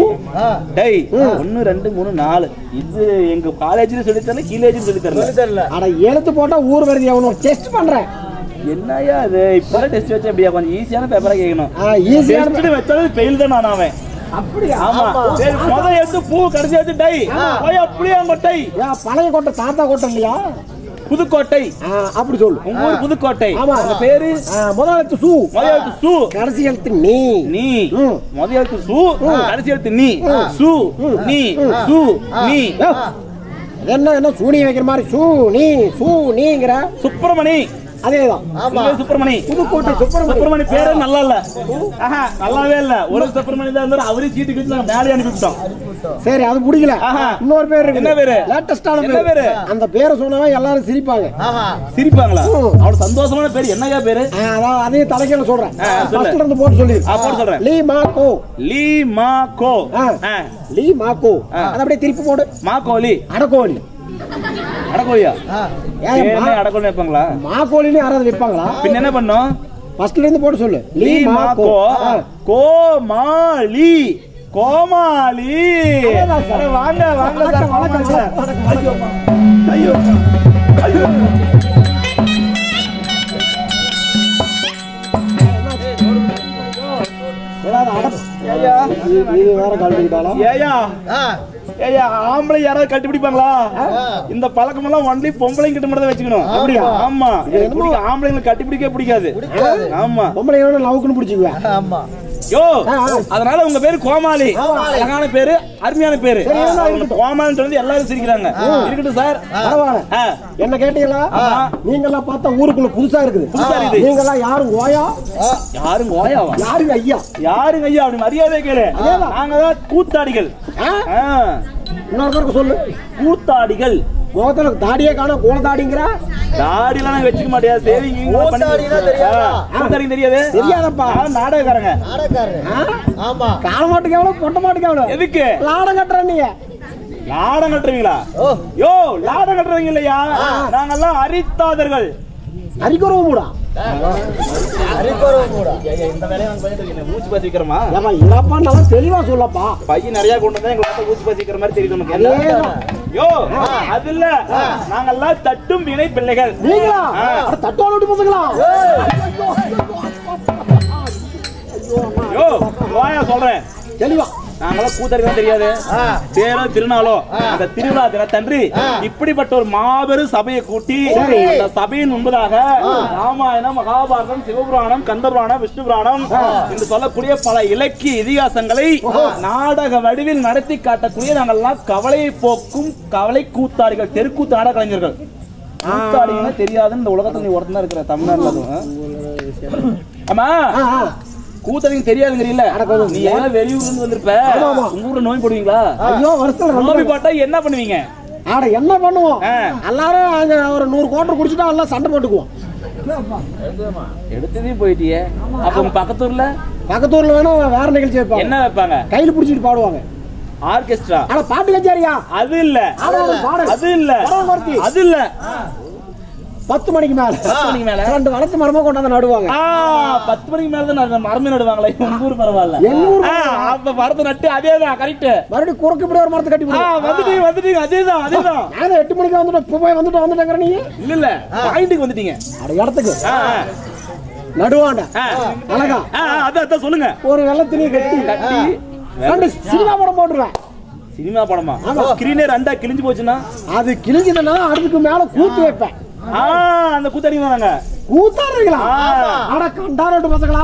டை ஒன்னு ரெண்டு மூணு நாலு இது எங்க காலேஜ்ல சொல்லி தரல கீழேஜ்ல சொல்லி தரல தெரியல அட எழுத்து போட்டா ஊர் வருது அவனு டெஸ்ட் பண்றேன் என்னய்யா இது இப்ப டெஸ்ட் வச்சா எப்படியா கொஞ்சம் ஈஸியான பேப்பரா கேட்கணும் ஈஸியான டெஸ்ட் வச்சாலும் ஃபெயில் தான் நான் அவன் அப்படியா ஆமா சரி முத எடுத்து பூ கடைசி எடுத்து டை போய் அப்படியே அங்க டை ஏன் பழைய கோட்டை தாத்தா கோட்டை இல்லையா புதுக்கோட்டை ஆ, அப்படி சொல்லு உங்க ஊர் புதுக்கோட்டை ஆமா. அந்த பேரு ஆ, முதல் எழுத்து சூ முத எழுத்து சு கடைசி எழுத்து நீ நீ ம். முத எழுத்து சு கடைசி எழுத்து நீ சு நீ சு நீ ஏ, அது என்ன என்ன சூனி வைக்கிற மாதிரி சூ நீ சூ நீங்கிற சுப்பிரமணி அதேதான் சிங்க சுப்பிரமணி புதுக்கோட்டை சுப்பிரமணியம் சுப்பிரமணி பேரு நல்லா இல்ல ஆஹா, நல்லாவே இல்ல ஒரு சுப்பிரமணி தான் இருந்தாரு அவரே சீட்டு கிட்டு நாங்க மேலே அனுப்பிவிட்டோம் சரி அது பிடிக்கல ஆஹா. இன்னொரு பேர் இருக்கு என்ன பேரு? லேட்டஸ்டான என்ன பேரு? அந்த பேரை சொன்னவன் எல்லாரும் சிரிப்பாங்க ஆமா சிரிப்பாங்களா ம். அவ்வளவு சந்தோஷமான பேர் என்னையா பேரு ஆ, அதான் அதையும் தலைக்கையில சொல்றேன் ஆ, சொல்லு. ஃபர்ஸ்ட்ல இருந்து போட்டு சொல்லி ஆ, போட்டு சொல்றேன். லீ மா கோ லீ மா கோ ஆ. ஆ. லீ மா கோ ஆ. அதை அப்படியே திருப்பி போடு மா கோலி அடக்கோழி அடக்கோலியா ஏன் என்ன மா- அடக்கோலி வைப்பாங்களா மா கோழின்னு யாராவது வைப்பாங்களா பின்ன என்ன பண்ணோம் ஃபர்ஸ்ட்ல இருந்து போட்டு சொல்லு லீ மா கோ கோமாளி கோமாளி அதான் சார். அட, வாங்க வாங்க சார் வணக்கம், வணக்கம் சார் வணக்கம், ஐயோ ஐயோ ஏதாவது அட- ஐயா இது- இது வேற கழுவிட்டாலும் ஏயா ஆ, ஏயா ஆம்பளை யாராவது கட்டிப்பிடிப்பாங்களா இந்த பழக்கம் எல்லாம் ஒன்லி பொம்பளைங்க கிட்ட மட்டும் தான் வச்சுக்கணும் அப்படியா? ஆமா எனக்கு பிடிக்கும் ஆம்பளைங்களை கட்டிப்பிடிக்கவே பிடிக்காது பிடிக்காது. ஆமா பொம்பளையோட லவுக்குன்னு பிடிச்சிக்குவேன் ஆமா யோ ஆ, ஆ. அதனால உங்க பேரு கோமாளி அழகான பேரு அருமையான பேரு சரி, இருந்தா உங்களுக்கு இருக்கட்டும். கோமாளின்னு சொல்லி எல்லாரும் சிரிக்கிறாங்க இருக்கட்டும் சார் பரவாயில்ல ஆ. என்ன கேட்டீங்களா ஆமா. நீங்க எல்லாம் பார்த்தா ஊருக்குள்ள புதுசா இருக்குது புதுசா இருக்குது. நீங்க எல்லாம் யாரும் ஓயா யாருங்க ஓயாவா யாருங்க ஐயா யாருங்க ஐயா அப்படி மரியாதை கேளு நாங்க தான் கூத்தாடிகள் ஆ? ஆ, இன்னொரு பேருக்கு சொல்லு கூத்தாடிகள் முகத்துல தாடியே காண கோல தாடிங்கிற தாடிலாம் நாங்க வச்சுக்க மாட்டியா சேவிங் கூத்தாடினா தெரியாதா? கூத்தாடி தெரியாது தெரியாதப்பா. நான் நாடகக்காரங்க நாடகாரரு ஆமா கால மாட்டுக்கு எவ்வளவு பொட்ட மாட்டுக்கு எவ்வளவு எதுக்கு லாடம் கட்டுற நீங்க லாடம் கட்டுறீங்களா ஓ யோ லாடம் கட்டுறீங்க இல்லையா நாங்கெல்லாம் அரித்தாதர்கள் அரிக்குறவு மூடா அரிப்பருவம் கூட இந்த வேலையை நாங்க பண்ணிட்டு இருக்கோம் ஊசி பாசி வைக்கிறோமா ஏப்பா இல்லப்பா நல்லா தெளிவா சொல்லப்பா பையன் நிறைய கொண்டு வந்தா எங்களை பார்த்தா ஊசி பாசி வைக்கிற மாதிரி தெரியுது நமக்கு அதேதான். யோ அது இல்ல நாங்கெல்லாம் தட்டும் வினை பிள்ளைகள் நீங்களா ஆ. அட தட்டோட விட்டு பசங்களா யோ வாயா சொல்றேன் தெளிவா நாங்களாம் கூத்தறிதான் தெரியாது தேரோ திருநாளோ அந்த திருவிழா தினத்தன்று இப்படிப்பட்ட ஒரு மாபெரும் சபையை கூட்டி அந்த சபையின் முன்பதாக ராமாயணம் மகாபாரதம் சிவபுராணம் கந்தபுராணம் விஷ்ணு புராணம் என்று சொல்லக்கூடிய பல இலக்கிய இதிகாசங்களை நாடக வடிவில் நடத்தி காட்டக்கூடிய நாங்கள்லாம் கவலையை போக்கும் கவலை கூத்தாடிகள் தெருக்கூத்து நாடக கலைஞர்கள் கூத்தாடிங்கன்னா தெரியாதுன்னு இந்த உலகத்துல நீ ஒருத்தன் தான் இருக்கிற தமிழ்நாட்டுல அதுவும் ஆமா ஆ, ஆ. கூத்தாடிங்க தெரியாதுங்கிறீல்ல நீ ஏன் வெளியூர்ல இருந்து வந்திருப்ப உங்க ஊர்ல நோய் போடுவீங்களா ஐயோ வருஷத்துல ரெண்டு நோய் போட்டா என்ன பண்ணுவீங்க ஆட என்ன பண்ணுவோம் ஆ. எல்லாரும் அங்க ஒரு நூறு கோட்டர் குடிச்சிட்டா எல்லாம் சண்டை போட்டுக்குவோம் எடுத்ததே போயிட்டியே அப்ப உங்க பக்கத்து ஊர்ல பக்கத்தூர்ல வேணா வேற நிகழ்ச்சி வைப்பாங்க என்ன வைப்பாங்க கையில புடிச்சிட்டு பாடுவாங்க ஆர்கெஸ்ட்ரா ஆனா பாட்டு கச்சேரியா அது இல்ல ஆமா, ஆமா, பாடல். அது இல்ல பரவாயில்லை. அது இல்ல பத்து மணிக்கு மேல பத்து மணிக்கு மேல ரெண்டு வளர்த்து மரமா கொண்டாந்து நடுவாங்க ஆ, பத்து மணிக்கு மேல தான் மரமே நடுவாங்களே உங்க ஊர் பரவாயில்ல எங்க ஊர் ஆ, அப்ப மரத்தை நட்டு அதேதான் கரெக்ட் மறுபடியும் குறுக்கு இப்படி ஒரு மரத்தை கட்டி விடுவோம் வந்துட்டீங்க வந்துட்டீங்க அதேதான் அதேதான் நான் எட்டு மணிக்கு வந்துட்டு இப்போ போய் வந்துட்டு வந்துட்டேங்கிற நீ இல்ல இல்ல பாயிண்ட்டுக்கு வந்துட்டீங்க அட இடத்துக்கு ஆ, ஆ. நடுவாண்ட ஆ. அழகா ஆ, ஆ, அதான் அதான் சொல்லுங்க ஒரு வெள்ளத்திலேயே கட்டி கட்டி ரெண்டு சினிமா படம் போட்டுருவேன் சினிமா படமா ஸ்கிரீனே ரெண்டா கிழிஞ்சு போச்சுன்னா அது கிழிஞ்சதுன்னா அதுக்கு மேல கூத்து வைப்பேன் ஆ அந்த கூத்தடி வராங்க கூத்தாடுறீங்களா ஆ. அட கண்டாரோட்டு பசங்களா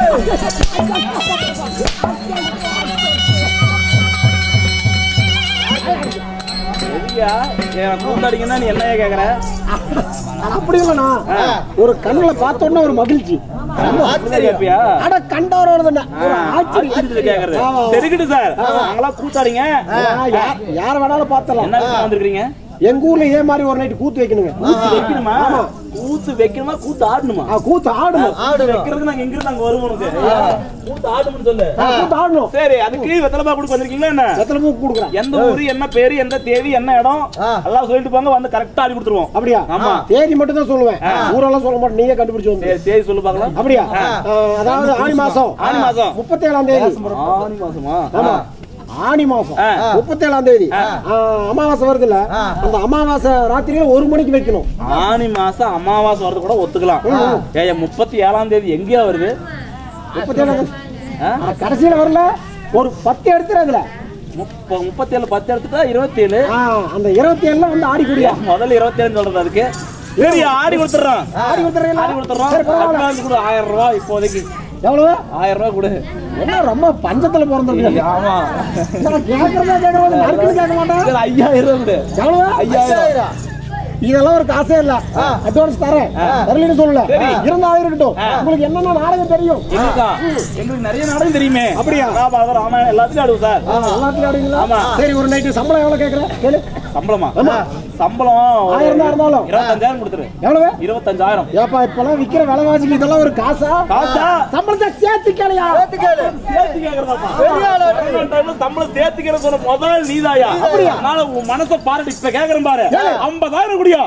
எதுக்கியா என் கூத்தாடிங்கன்னா நீ என்னையா கேக்குற அது அப்படி இல்லைண்ணா ஒரு கண்ணுல பார்த்த உடனே ஒரு மகிழ்ச்சி அப்படிதான் கேப்பியா அட கண்டாரோடுதுண்ணா ஒரு ஆச்சரியம் ஆச்சரியத்துல கேக்குறது ஆமா. தெரிக்கிட்டு சார் நாங்களா கூத்தாடிங்க ஆ, யா- யார வேணாலும் பார்த்தலாம் என்ன விஷயம் வந்திருக்கீங்க எங்க ஊர்ல இதே மாதிரி ஒரு நைட் கூத்து வைக்கணுங்க கூத்து வைக்கணுமா கூத்து வைக்கணுமா கூத்து ஆடணுமா ஆ, கூத்து ஆடணும் கூத்து வைக்கிறதுக்கு நாங்க எங்க இருந்து அங்க வருவோம் உனக்கு கூத்து ஆடணும்னு சொல்லு ஆ, கூத்து ஆடணும் சரி அதுக்கு வெத்தலைப்பா கொடுக்க வந்திருக்கீங்களா என்ன எத்தனை மூக்கு கொடுக்குறேன் எந்த ஊரு என்ன பேரு எந்த தேதி என்ன இடம் எல்லாம் சொல்லிட்டு போங்க வந்து கரெக்டா ஆடி கொடுத்துருவோம் அப்படியா ஆமா. தேதி மட்டும் தான் சொல்லுவேன் ஊரெல்லாம் சொல்ல மாட்டேன் நீயே கண்டுபிடிச்சு வந்து சரி தேதி சொல்லு பார்க்கலாம் அப்படியா ஆ, அதாவது ஆணி மாசம் ஆனி மாசம் முப்பத்தி ஏழாம் தேதி ஆனி மாசமா ஆமா ஆணி மாசம் ஆ. முப்பத்தி ஏழாம் தேதி ஆ, அமாவாசை வருதுல்ல அந்த அமாவாசை ராத்திரியில ஒரு மணிக்கு வைக்கணும் ஆனி மாசம் அமாவாசை வரது கூட ஒத்துக்கலாம் ஏய் முப்பத்தி ஏழாம் தேதி எங்கேயா வருது முப்பத்தி ஏழாம் ஆ? ஆ, கடைசியில வரல ஒரு பத்து எடுத்துரு அதுல முப்ப- முப்பத்தி ஏழு பத்து எடுத்துட்டா இருபத்தி ஏழு ஆ, அந்த இருபத்தி ஏழுல வந்து ஆடி குடியா முதல்ல இருபத்தி ஏழு சொல்றது அதுக்கு சரி ஆடி கொடுத்துறோம் ஆடி கொடுத்துறீங்களா ஆடி கொடுத்துறோம் சரி, பரவாயில்ல. அட்வான்ஸ் கொடு ஆயிரம் ரூபாய் இப்போதைக்கு எவ்வளவு ஆயிரம் ரூபாய் கொடு என்ன ரொம்ப பஞ்சத்துல பிறந்திருக்கு ஆமா கேக்குறதா கேக்குறது நறுக்குன்னு கேட்க மாட்டேன் சரி, ஐயாயிரம் ரூபாய் கொடு எவ்வளவு ஐயாயிரம் இதெல்லாம் ஒரு காசே இல்ல அட்வான்ஸ் தரேன் தரலன்னு சொல்லல இருந்தாலும் இருக்கட்டும் உங்களுக்கு என்னென்ன நாடகம் தெரியும் எங்களுக்கா எங்களுக்கு நிறைய நாடகம் தெரியுமே அப்படியா? மகாபாரதம் ராமாயணம் எல்லாத்துலயும் ஆடுவோம் சார் ஆ, எல்லாத்துலயும் ஆடுவீங்களா ஆமா. சரி ஒரு நைட்டு சம்பளம் எவ்வளவு கேக்குறேன் கேளு சம்பளமா ஆமா. சம்பளம் ஒரு ஆயிரம் தான் இருந்தாலும் இருபத்தஞ்சாயிரம் கொடுத்துரு எவ்வளவு இருபத்தஞ்சாயிரம் ஏப்பா இப்பெல்லாம் விக்கிற விலைவாசிக்கு இதெல்லாம் ஒரு காசா காசா சம்பளத்தை சேர்த்து கேளையா சேர்த்து கேக்குறதாப்பா. பதினெட்டு டைம்ல சம்பளம் சேர்த்துக்கிற சொன்ன முதல் நீதாயா அப்படியா? அதனால உன் மனச பாருடி இப்ப கேக்குறேன் பாரு ஐம்பதாயிரம் குடியா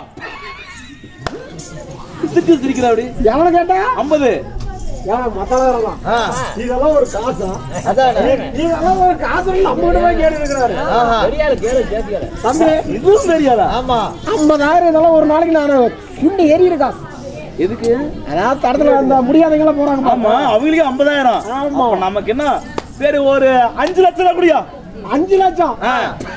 சிரிச்சு சிரிக்கிற அப்படி எவ்வளவு கேட்டா ஐம்பது ஏன் மத்தளம் இதெல்லாம் ஒரு காசா அதானே இதெல்லாம் ஒரு காசு நம்ம கிட்ட போய் கேட்டு இருக்கிறாரு ஆஹா. தம்பி இதுவும் தெரியாதா ஆமா ஐம்பதாயிரம் இதெல்லாம் ஒரு நாளைக்கு நான் சுண்டி ஏறிடு காசு எதுக்கு அதாவது தடத்துல அந்த முடியாதவங்க போறாங்க பாருங்க. ஆமா அவங்களுக்கு ஐம்பதாயிரம் ஆமா. அப்ப நமக்கு என்ன சரி ஒரு அஞ்சு லட்சம் ரூபாய் குடியா அஞ்சு லட்சம் ஆ.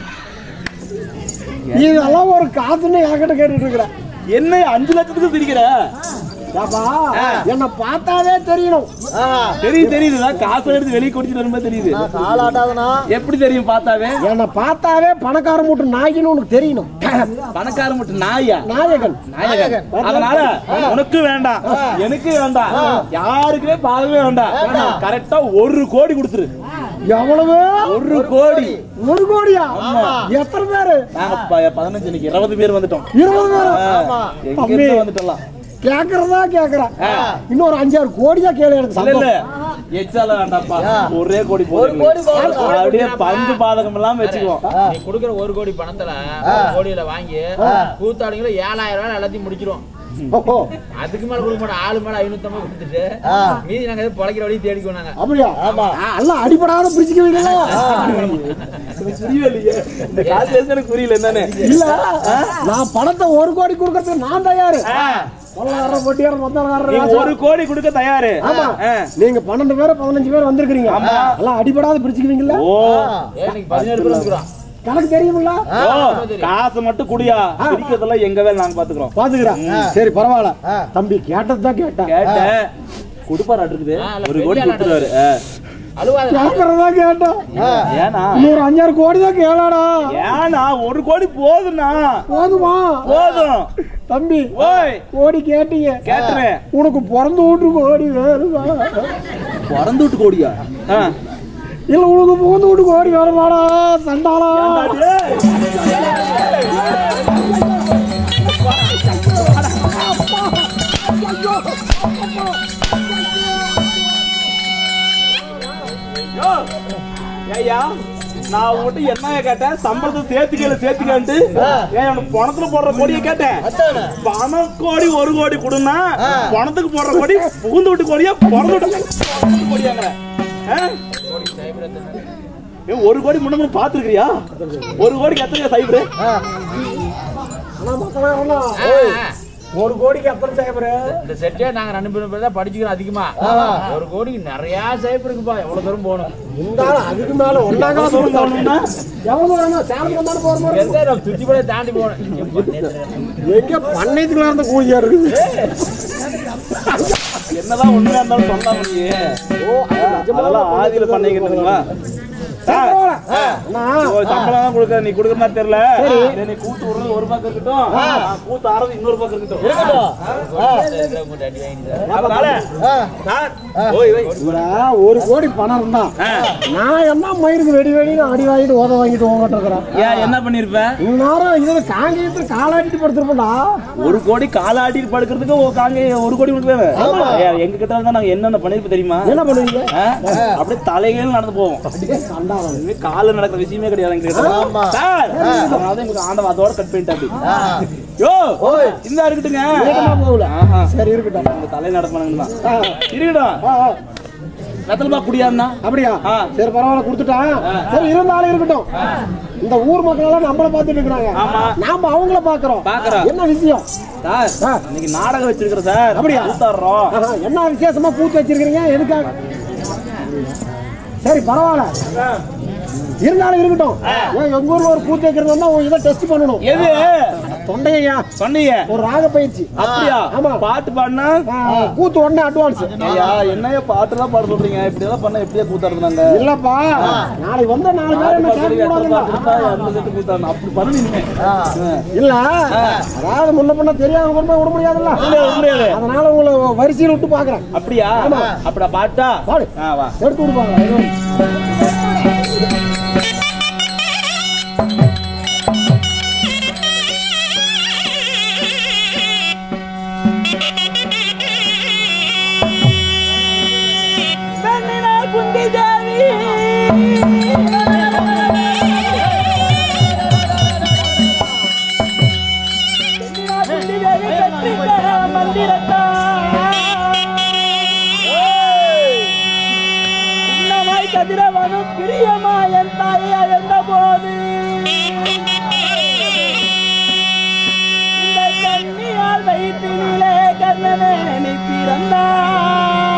இதெல்லாம் ஒரு காசுன்னு என்கிட்ட கேட்டுட்டு இருக்கிறேன் என்ன அஞ்சு லட்சத்துக்கு சிரிக்கிற ஏப்பா என்ன பார்த்தாவே தெரியணும் ஆஹா. தெரியுது தெரியுதுடா காசை எடுத்து வெளியே குடிச்சிட்டு வரும்போது தெரியுது நான் கால் ஆட்டாதனா எப்படி தெரியும் பார்த்தாவே என்னை பார்த்தாவே பணக்கார மூட்டு நாய்க்குன்னு உனக்கு தெரியணும் பணக்கார மட்டும் நாயா நாயகன் நாயகன் அதனால உனக்கு வேண்டாம் எனக்கு வேண்டாம் யாருக்குமே பாகவே வேண்டாம் கரெக்டா ஒரு கோடி கொடுத்துரு எவ்வளவு ஒரு கோடி ஒரு கோடியா எத்தனை பேரு நாங்க ப- பதினஞ்சு இன்னைக்கு இருபது பேர் வந்துட்டோம் இருபது பேரு எங்க இருந்து வந்துட்டோம் கேக்குறதா கேக்குறேன் இன்னொரு அஞ்சாறு கோடியா கேளு எனக்கு இல்ல இல்ல சம்பளம். எச்சால வேண்டாம்ப்பா ஒரே கோடி ஒரு போதும் கோடி போதும். அப்படியே பஞ்சு பாதகம் எல்லாம் வச்சுக்குவோம் நீ குடுக்குற ஒரு கோடி பணத்துல ஒரு கோடியில வாங்கி கூத்தாடிங்கள ஏழாயிரம் ரூபாய் எல்லாத்தையும் முடிச்சிருவோம் ஓஹோ, அதுக்கு மேல கொடுக்க மாட்டோம் ஆளு மேல ஐநூத்தி ஐம்பது கொடுத்துட்டு மீதி நாங்க எதுவும் பொழைக்கிற வழி தேடிக்குவோம் நாங்க அப்படியா ஆ, எல்லாம் அடிபடாத பிரிச்சுக்க வைங்களா புரியவே இல்லையே இந்த காசு பேசுறது எனக்கு புரியல என்னன்னு இல்ல நான் பணத்தை ஒரு கோடி கொடுக்கறதுக்கு நான் தயாரு கொள்ளக்காரர் பொட்டியார் மொத்தக்காரர் நீ ஒரு கோடி கொடுக்க தயாரு ஆமா ஆ. நீங்க பன்னெண்டு பேர் பதினஞ்சு பேர் வந்திருக்கீங்க எல்லாம் அடிபடாத பிரிச்சுக்குவீங்களா ஓ ஏன் இன்னைக்கு பதினேழு பேர் வந்துக்கிறோம் கணக்கு தெரியுமில்ல ஓ, காசு மட்டும் குடியா பிடிக்கிறதெல்லாம் எங்க வேலை நாங்க பாத்துக்கிறோம் பாத்துக்கிறேன் சரி பரவாயில்ல தம்பி கேட்டதுதான் கேட்டேன் கேட்டேன் கொடுப்பாரு இருக்குது ஆ, இல்ல, ஒரு கோடி பெரிய கொடுத்துருவாரு ஆ. அழுவாத கேட்கறதா கேட்டேன் ஏனா இன்னொரு அஞ்சாறு கோடி தான் கேளாடா ஏனா ஒரு கோடி போதும்னா போதுமா போதும் தம்பி ஓய் கோடி கேட்டீங்க கேட்டுறேன் உனக்கு பிறந்து வீட்டு கோடி வேணுமா பிறந்து விட்டு கோடியா ஆ. இல்ல உனக்கு புகுந்து வீட்டு கோடி வேணுமாடா சண்டாளா யோ, ஏய்யா நான் உங்ககிட்ட என்ன கேட்டேன் சம்பளத்தை சேர்த்துக்கல சேர்த்துக்கன்ட்டு ஏன் உனக்கு பணத்துல போடுற கோடியை கேட்டேன் அதானே பணம் கோடி ஒரு கோடி கொடுன்னா பணத்துக்கு போடுற கோடி புகுந்து விட்டு கோடியா பிறந்து விட்டு பிறந்து கோடியாங்கிற ஆ? ஏன் ஒரு கோடி முன்ன பாத்துருக்கியா ஒரு கோடிக்கு எத்தனை சைபரு ஆனா மக்களே அண்ணா, ஆ, ஆ. ஒரு கோடிக்கு எத்தனை சேவரு இந்த செட்டே நாங்க ரெண்டு பேரும் பேர் தான் படிச்சுக்கிறோம் அதிகமா ஒரு கோடிக்கு நிறைய சேப் இருக்குப்பா எவ்வளவு தூரம் போகணும் இந்த ஆளு அதுக்கு மேல ஒன்னாங்க தூரம் போகணும்னா எவ்வளவு தூரம் சேலத்துக்கு வந்தாலும் போற மாதிரி எந்த துச்சிப்படையை தாண்டி போகணும் எங்க பண்ணையத்துக்குள்ள இருந்த கூலியா இருக்குது என்னதான் உண்மையா இருந்தாலும் சொன்னா முடியே அதெல்லாம் ஆதியில பண்ணிக்கிட்டுங்களா அண்ணா, சம்பளம் தான் கொடுக்க நீ கொடுக்குற மாதிரி தெரியல சரி, நீ கூத்து விடுறது ஒரு பக்கம் இருக்கட்டும் நான் கூத்து ஆறது இன்னொரு பக்கம் இருக்கட்டும் அதனால சார், ஓய், ஓய். இவர ஒரு கோடி பணம் இருந்தா நான் என்ன மயிருக்கு வெடி வெடின்னு அடி வாங்கிட்டு உத வாங்கிட்டு உங்ககிட்ட இருக்கிறேன் ஏன் என்ன பண்ணிருப்ப இந்நேரம் இதுல காங்கேயத்துல காலாட்டிட்டு படுத்திருப்பேன்டா ஒரு கோடி காலாட்டிட்டு படுக்கிறதுக்கு ஒரு காங்க ஒரு கோடி உனக்கு வேணும் ஏன், எங்க கிட்ட இருந்தா நாங்க என்னென்ன பண்ணிருப்போம் தெரியுமா என்ன பண்ணுவீங்க ஆ? அப்படியே தலைகள் நடந்து போவோம் சண்டாளம் இதுவே கால நடக்கிற விஷயமே கிடையாது எங்க கிட்ட சார் அதனால தான் எங்களுக்கு ஆண்டவன் அதோட கட் பண்ணிட்டாப்பி யோ இந்த இருக்கட்டுங்க போகல ஆஹா. சரி இருக்கட்டும் இந்த தலை நடப்பானுங்களா ஆ, இருக்கட்டும் ஆ, ஆ. வெத்தலமா குடியாருன்னா அப்படியா ஆ. சரி பரவாயில்ல கொடுத்துட்டான் சரி இருந்தாலும் இருக்கட்டும் இந்த ஊர் மக்கள் எல்லாம் நம்மள பார்த்துட்டு இருக்கிறாங்க ஆமா. நாம அவங்கள பாக்குறோம் பாக்குறோம். என்ன விஷயம் சார் ஆ. இன்னைக்கு நாடகம் வச்சிருக்கிறோம் சார் அப்படியா? கூத்தாடுறோம் ஆஹா, என்ன விசேஷமா பூத்து வச்சிருக்கீங்க எதுக்காக சரி பரவாயில்ல இருந்தாலும் இருக்கட்டும் ஏன் எங்க ஊர்ல ஒரு கூத்து வைக்கிறதா உன் இதை டெஸ்ட் பண்ணணும் எது தொண்டையா சொன்னீங்க ஒரு ராக பயிற்சி அப்படியா ஆமா. பாட்டு பாடினா ஆ, கூத்து உடனே அட்வான்ஸ் ஐயா என்னையா பாட்டுலாம் பாட சொல்றீங்க இப்படி எல்லாம் பண்ண எப்படியா கூத்தாடுறாங்க இல்லப்பா நாளைக்கு வந்த நாலு பேர் என்ன கேட்க கூடாதுல்ல அப்படி பண்ணுவீங்க இல்ல அதாவது முன்ன பண்ண தெரியாத கொண்டு போய் விட முடியாதுல்ல முடியாது அதனால உங்களை வரிசையில் விட்டு பாக்குறேன் அப்படியா அப்படியா பாட்டா பாடு. ஆ, வா எடுத்து விடுப்பாங்க கதிரவனும் பிரியமா என் தாயை அழந்த போது இந்த கண்ணியால் வைத்திலே கண்ணனே நீ பிறந்தாய்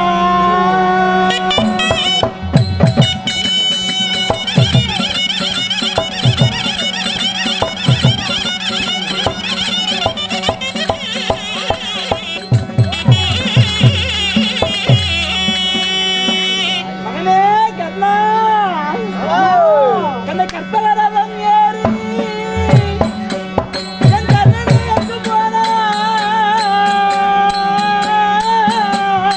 மகனே கண்ணா கண்ணை கற்பகரதம் ஏறி என் கண்ணனை எங்கு போனாய்?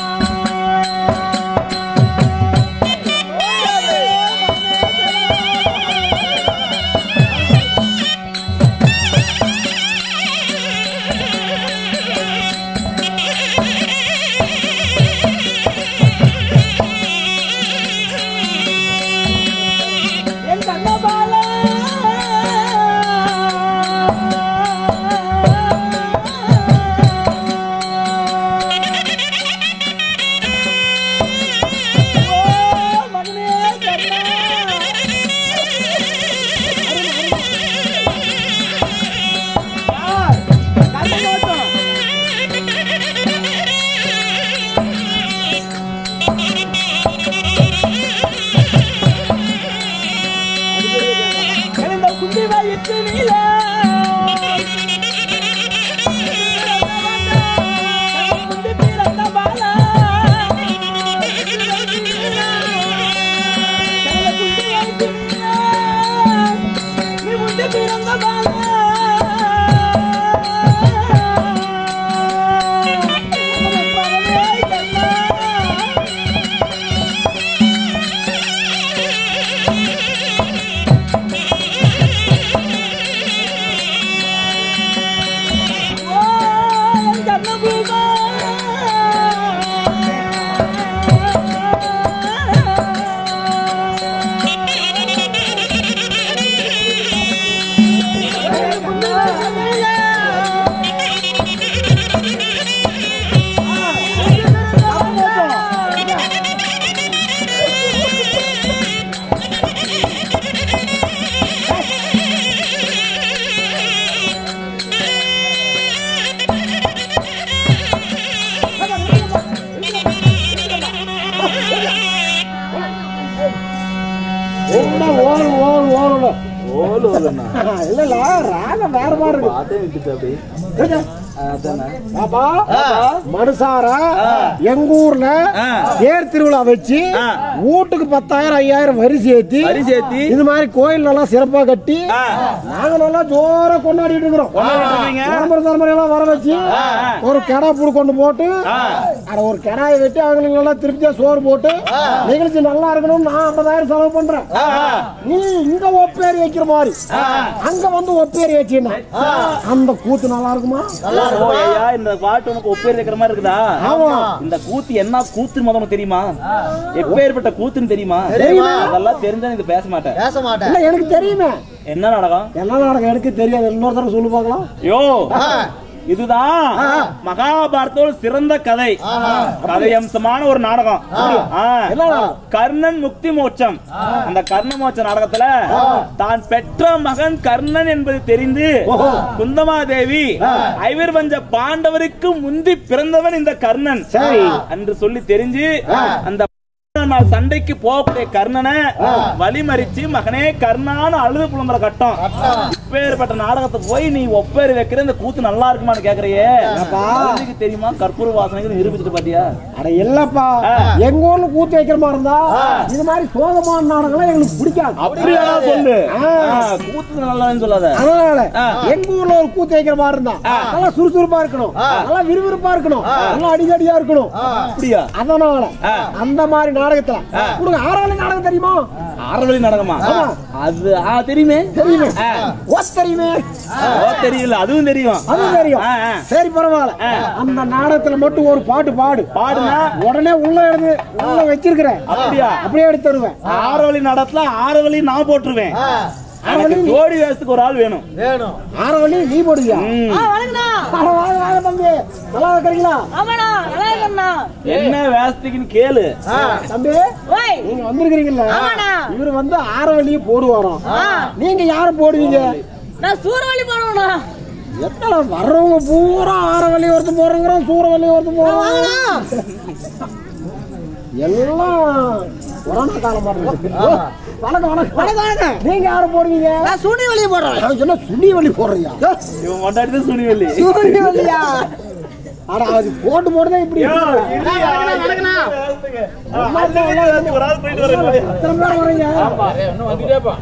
ரொம்ப ஓடு ஓடு ஓடு ஓலு ஓலுண்ணா. இல்ல இல்ல ராகம் வேற மாதிரி இருக்கு அதே விட்டுட்டு அப்படி. அதானே. பாப்பா மனுசாரா எங்க ஊர்ல ஆ. தேர் திருவிழா வச்சு ஆ. வீட்டுக்கு பத்தாயிரம் ஐயாயிரம் வரி சேர்த்தி வரி சேர்த்தி? இது மாதிரி கோயில் நல்லா சிறப்பா கட்டி ஆ. நாங்க நல்லா ஜோரா கொண்டாடிட்டு இருக்கிறோம் கொண்டாடிட்டு இருக்கீங்க? தலைமுறை தலைமுறை எல்லாம் வர வச்சு ஆ, ஆ. ஒரு கெடா புடு கொண்டு போட்டு ஆ. அட ஒரு கெடாயை வெட்டி அவங்களுக்கு நல்லா திருப்தியா சோறு போட்டு நிகழ்ச்சி நல்லா இருக்கணும் நான் ஐம்பதாயிரம் செலவு பண்றேன் ஆ, ஆ. நீ இங்க ஒப்பேரி வைக்கிற மாதிரி அங்க வந்து ஒப்பேரி வச்சீங்கன்னா அந்த கூத்து நல்லா இருக்குமா ஓ, ஐயா, இந்த பாட்டு உனக்கு ஒப்பேர் வைக்கிற மாதிரி இருக்குதா ஆமா இந்த கூத்து என்ன கூத்துன்னு முதல்ல உனக்கு தெரியுமா எப்பேற்பட்ட கூத்துன்னு தெரியுமா தெரியுமா? அதெல்லாம் தெரிஞ்சா நீ பேச மாட்டேன் பேச மாட்டேன் இல்ல எனக்கு தெரியுமே என்ன நாடகம் என்ன நாடகம் எனக்கு தெரியாது இன்னொரு தடவை சொல்லு பார்க்கலாம் யோ ஆ. இதுதான் மகாபாரதத்தோட சிறந்த கதை கதை அம்சமான ஒரு நாடகம் ஆ. என்ன நாடகம்? கர்ணன் முக்தி மோட்சம் அந்த கர்ண மோட்ச நாடகத்துல தான் பெற்ற மகன் கர்ணன் என்பது தெரிந்து குந்தமாதேவி ஐவர் பஞ்ச பாண்டவருக்கு முந்தி பிறந்தவன் இந்த கர்ணன் சரி. என்று சொல்லி தெரிஞ்சு அந்த நாள் சண்டைக்கு போகக்கூடிய கர்ணனை வழிமறிச்சு மகனே கர்ணான்னு அழுது புலம்புற கட்டம் இப்பேற்பட்ட நாடகத்தை போய் நீ ஒப்பேறு வைக்கிற இந்த கூத்து நல்லா இருக்குமான்னு கேக்குறியே குழந்தைக்கு தெரியுமா கற்பூர வாசனைக்கு நிரூபிச்சுட்டு பாத்தியா அட இல்லப்பா எங்க ஊர்ல கூத்து வைக்கிற மாதிரி இருந்தா இது மாதிரி சோகமான நாடகம்லாம் எங்களுக்கு பிடிக்காது அப்படியா சொல்லு ஆ. ஆ, கூத்து நல்லான்னு சொல்லாத அதனால ஆ. எங்க ஊர்ல ஒரு கூத்து வைக்கிற மாதிரி இருந்தா நல்லா சுறுசுறுப்பா இருக்கணும் நல்லா விறுவிறுப்பா இருக்கணும் நல்லா அடிக்கடியா இருக்கணும் அப்படியா அதனால ஆ. அந்த மாதிரி நாடகத்துல உனக்கு ஆறாவது நாடகம் தெரியுமா ஆரவழி நாடகமா ஆமா. அது ஆ தெரியுமே தெரியுமே ஆ. ஓ தெரியுமே ஓ தெரியல அதுவும் தெரியும் அது தெரியும் ஆ, ஆ. சரி பரவாயில்ல அந்த நாடகத்துல மட்டும் ஒரு பாட்டு பாடு பாடுனா உடனே உள்ள எழுது உள்ள வச்சிருக்கிறேன் அப்படியா அப்படியே எடுத்து தருவேன் ஆரவழி நடத்துல ஆரவழி நான் போட்டுருவேன் எனக்கு ஜோடி வேஷத்துக்கு ஒரு ஆள் வேணும் வேணும் ஆரவழி நீ போடுவியா ம். ஆ, வணக்கண்ணா அட, வாங்க வாங்க தம்பி நல்லா இருக்கிறீங்களா ஆமாண்ணா நல்லா இருக்கண்ணா என்ன வேஷத்துக்குன்னு கேளு தம்பி ஓய் நீங்க வந்திருக்கிறீங்கல்ல ஆமாண்ணா. இவரு வந்து ஆரவழியே போடுவாராம் ஆ. நீங்க யாரு போடுவீங்க நான் சூறாவளி போடணும்ண்ணா எத்தனை வர்றவங்க பூரா ஆரவழி ஒருத்தர் போறோங்கிறோம் சூறவழி ஒருத்தர் போறோம் எல்லாம் கொரோனா காலம் பாருங்க வணக்கம் வணக்கம் வணக்கம் வணக்கம் நீங்க யாரு போடுவீங்க நான் சுனி வழி போடுறேன் நான் என்ன சுண்ணி வழி போடுறியா இவன் கொண்டாடி தான் சுனிவல்லி சுண்ணி வழியா அட அது போட்டு போட்டுதான் இப்படி ஒரு ஆள் போயிட்டு வரேன் எத்தனை பேர் வரீங்க இன்னும் வந்துட்டேப்பா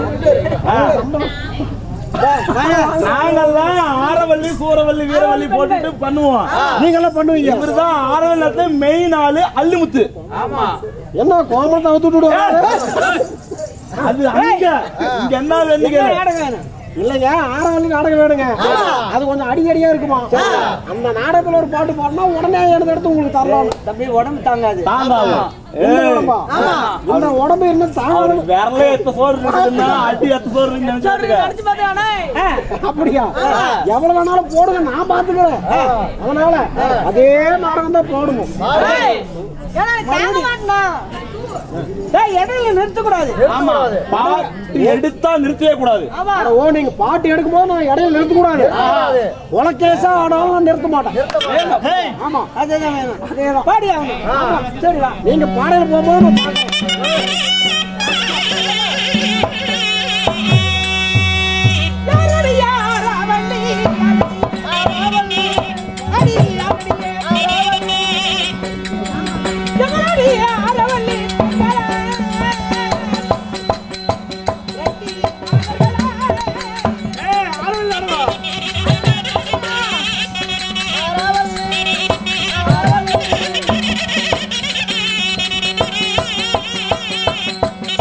நாங்கெல்லாம் ஆரவல்லி சூரவல்லி வீரவல்லி போட்டுட்டு பண்ணுவோம் நீங்க எல்லாம் பண்ணுவீங்க இவருதான் ஆரவல்லி மெயின் ஆளு அல்லுமுத்து ஆமா என்ன கோமத்தை அவுத்து விடுவாங்க அது அங்க இங்க என்ன வேணும் கேளு. இல்லைங்க ஆறாவது நாடகம் வேணுங்க அது கொஞ்சம் அடிக்கடியா இருக்குமா அந்த நாடகத்துல ஒரு பாட்டு பாடினா உடனே எடுத்து எடுத்து உங்களுக்கு தரலாம் தம்பி உடம்பு தாங்காது தாங்காது இந்த ஏய், உடம்பா? இந்த உடம்பு என்ன தாங்க அவருக்கு விரலே எத்த சோறு இருக்குதுன்னா அடி எத்த சோறு இருக்குன்னு நினைச்சாருங்க அடிச்சு பார்த்தேன் அப்படியா எவ்வளவு வேணாலும் போடுங்க நான் பாத்துக்கிறேன் அதனால அதே நாடகம் தான் போடணும் ஏன்னா தாங்க மாட்டேண்ணா இடையில நிறுத்த கூடாது ஆமா பாட்டு எடுத்தா நிறுத்தவே கூடாது ஆமா அட, ஓ நீங்க பாட்டு எடுக்கும் போது நான் இடையில நிறுத்த கூடாது உலகேசா ஆனாலும் நான் நிறுத்த மாட்டேன் ஆமா அதேதான் வேணும் அதேதான் பாடி ஆகணும் ஆமா, சரி வா நீங்க பாடல போகும்போது நான் பாடுறேன். ஆ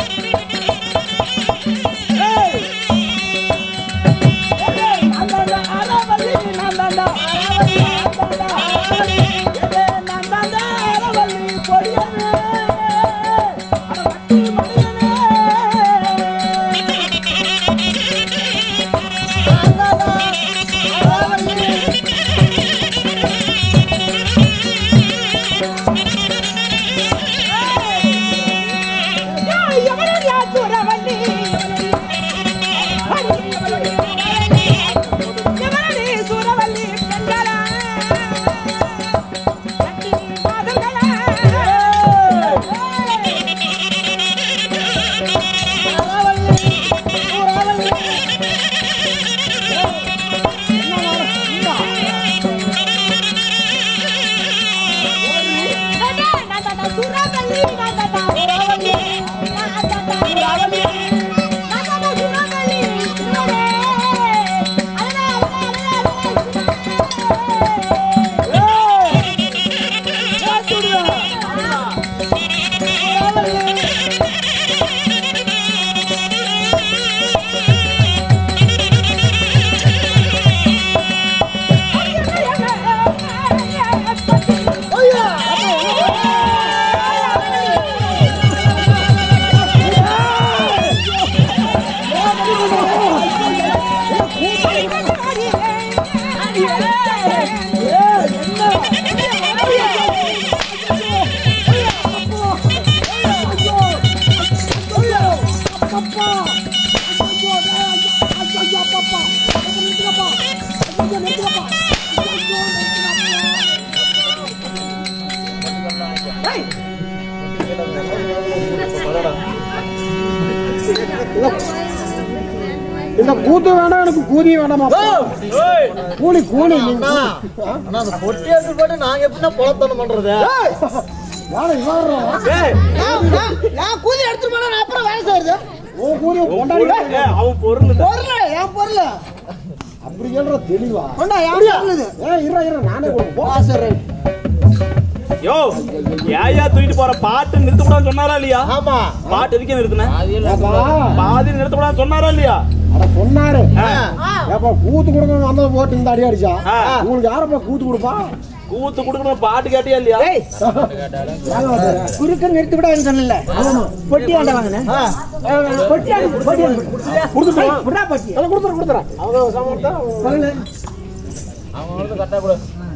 இந்த கூத்து வேண்டாம் எனக்கு கூதி வேண்டாமா கூலி கூலி நீங்க அண்ணா, அண்ணா, அந்த பொட்டி எடுத்து போட்டு நாங்க எப்படின்னா பொழத்தனம் பண்றது வேலை இவன் நான் கூலி எடுத்துட்டு போனா நான் அப்புறம் வேலை செய்யறது உன் கூலி கொண்டாடி ஏய், அவன் பொருள் பொருள் என் பொருள் அப்படி சொல்ற தெளிவா கொண்டா என் பொருள் இது ஏ இரு இரு நானே கொடுப்போம் ஆ, சரி யோ ஏயா தூக்கிட்டு போற பாட்டு நிறுத்தக்கூடாதுன்னு சொன்னாரா இல்லையா ஆமா பாட்டு எதுக்கே நிறுத்தின ஏப்பா பாதி நிறுத்தக்கூடாதுன்னு சொன்னாரா இல்லையா அட சொன்னாரு ஆ. ஏப்பா கூத்து கொடுக்கணும் வந்தது போட்டு இந்த அடி அடிச்சா ஆ. உங்களுக்கு யாரப்பா கூத்து கொடுப்பா கூத்து குடுக்கணும் பாட்டு கேட்டியா இல்லையா குறுக்க நிறுத்தி விட சொன்னல பொட்டி ஆண்ட வாங்கினேன் பொட்டி ஆண்டு பொட்டி ஆண்டு கொடுத்துட்டோம் புறா பொட்டி எல்லாம் கொடுத்துறேன் கொடுத்துறேன் அவங்க சமர்த்தா அவங்க வந்து கரெக்டா கொடு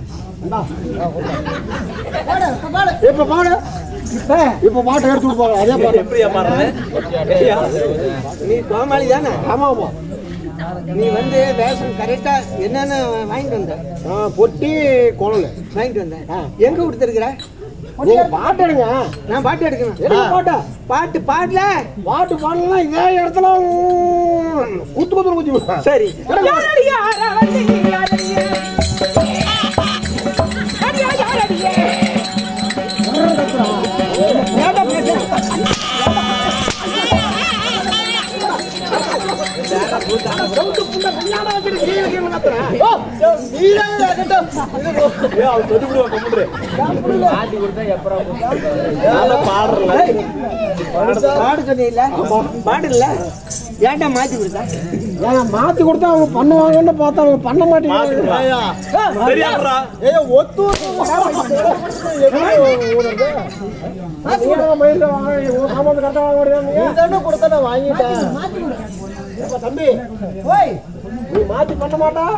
இப்ப பாடு இப்ப பாட்டு எடுத்து கொடுப்பாங்க அதே பாடு எப்படியா பாடுறது நீ கோமாளி தானே ஆமா ஆமா நீ வந்து வேஷம் கரெக்டா என்னென்ன வாங்கிட்டு வந்த ஆ, பொட்டி குழல் வாங்கிட்டு வந்த எங்க கொடுத்துருக்குற நீங்க பாட்டு எடுங்க நான் பாட்டு எடுக்கணும் எடுங்க பாட்டா பாட்டு பாடல பாட்டு பாடலாம் இதே இடத்துல உம், குத்து குத்து குத்தி சரி ஏய், அவன் சொல்லி விடுவான் கம்முன்று. மாட்டி கொடுத்தா எப்பறம் நான் பாடுறல பாடு சொன்னீங்கல்ல பாடு இல்ல ஏன்டா மாத்தி கொடுத்தா ஏன்னா மாத்தி கொடுத்தா அவங்க பண்ணுவாங்கன்னு பார்த்தா அவங்க பண்ண மாட்டேங்கிறாங்க ஐயா, சரியாடுறா ஏய், ஒத்து ஒத்து மயில வாங்க உங்க சாமான் கரெக்டா வாங்க முடியாது நீ தானே கொடுத்த நான் வாங்கிட்டேன் இப்ப தம்பி ஓய் நீ மாத்தி பண்ண மாட்டா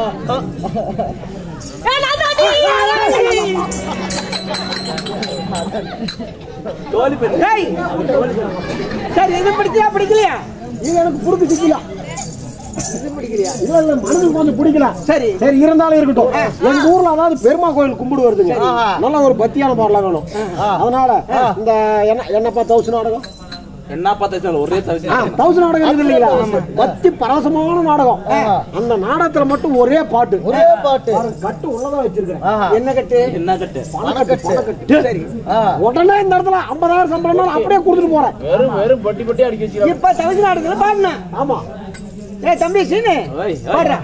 தோழி பெண் ஏய் சரி இது பிடிச்சியா பிடிக்கலையா இது எனக்கு புடுக்கு சிக்கல இது பிடிக்கலையா இல்ல இல்ல மனதுக்கு கொஞ்சம் பிடிக்கல சரி சரி இருந்தாலும் இருக்கட்டும் எங்க ஊர்ல அதாவது பெருமா கோயில் கும்பிடு வருதுங்க நல்ல ஒரு பத்தியான பாடலாம் வேணும் அதனால இந்த என்ன என்னப்பா தௌசண்ட் நாடகம் என்ன பார்த்தா ஒரே தவிச்சு தௌசண்ட் நாடகம் இருக்கு இல்லைங்களா பக்தி பரவசமான நாடகம் அந்த நாடகத்துல மட்டும் ஒரே பாட்டு ஒரே பாட்டு பாருங்க, கட்டு உள்ளதான் வச்சிருக்கேன் ஆஹா. என்ன கட்டு என்ன கட்டு பணக்கட்டு பணக்கட்டு சரி ஆ. உடனே இந்த இடத்துல ஐம்பதாயிரம் சம்பளம் அப்படியே கொடுத்துட்டு போறேன் வெறும் வெறும் பொட்டி பொட்டி அடிக்க வச்சுக்கலாம் இப்ப தவிச்சு நாடுங்கள பாடுன ஆமா ஏய் தம்பி சீனு ஓய், ஓய். பாடுறா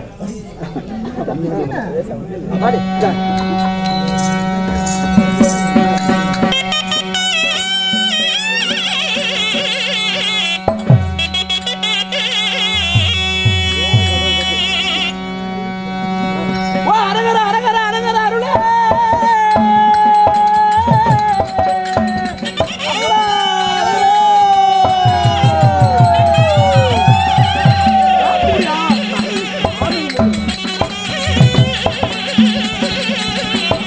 பாடு இந்தா. ஓ, அரகர, அரகர, அரகர, அருளே. ஆ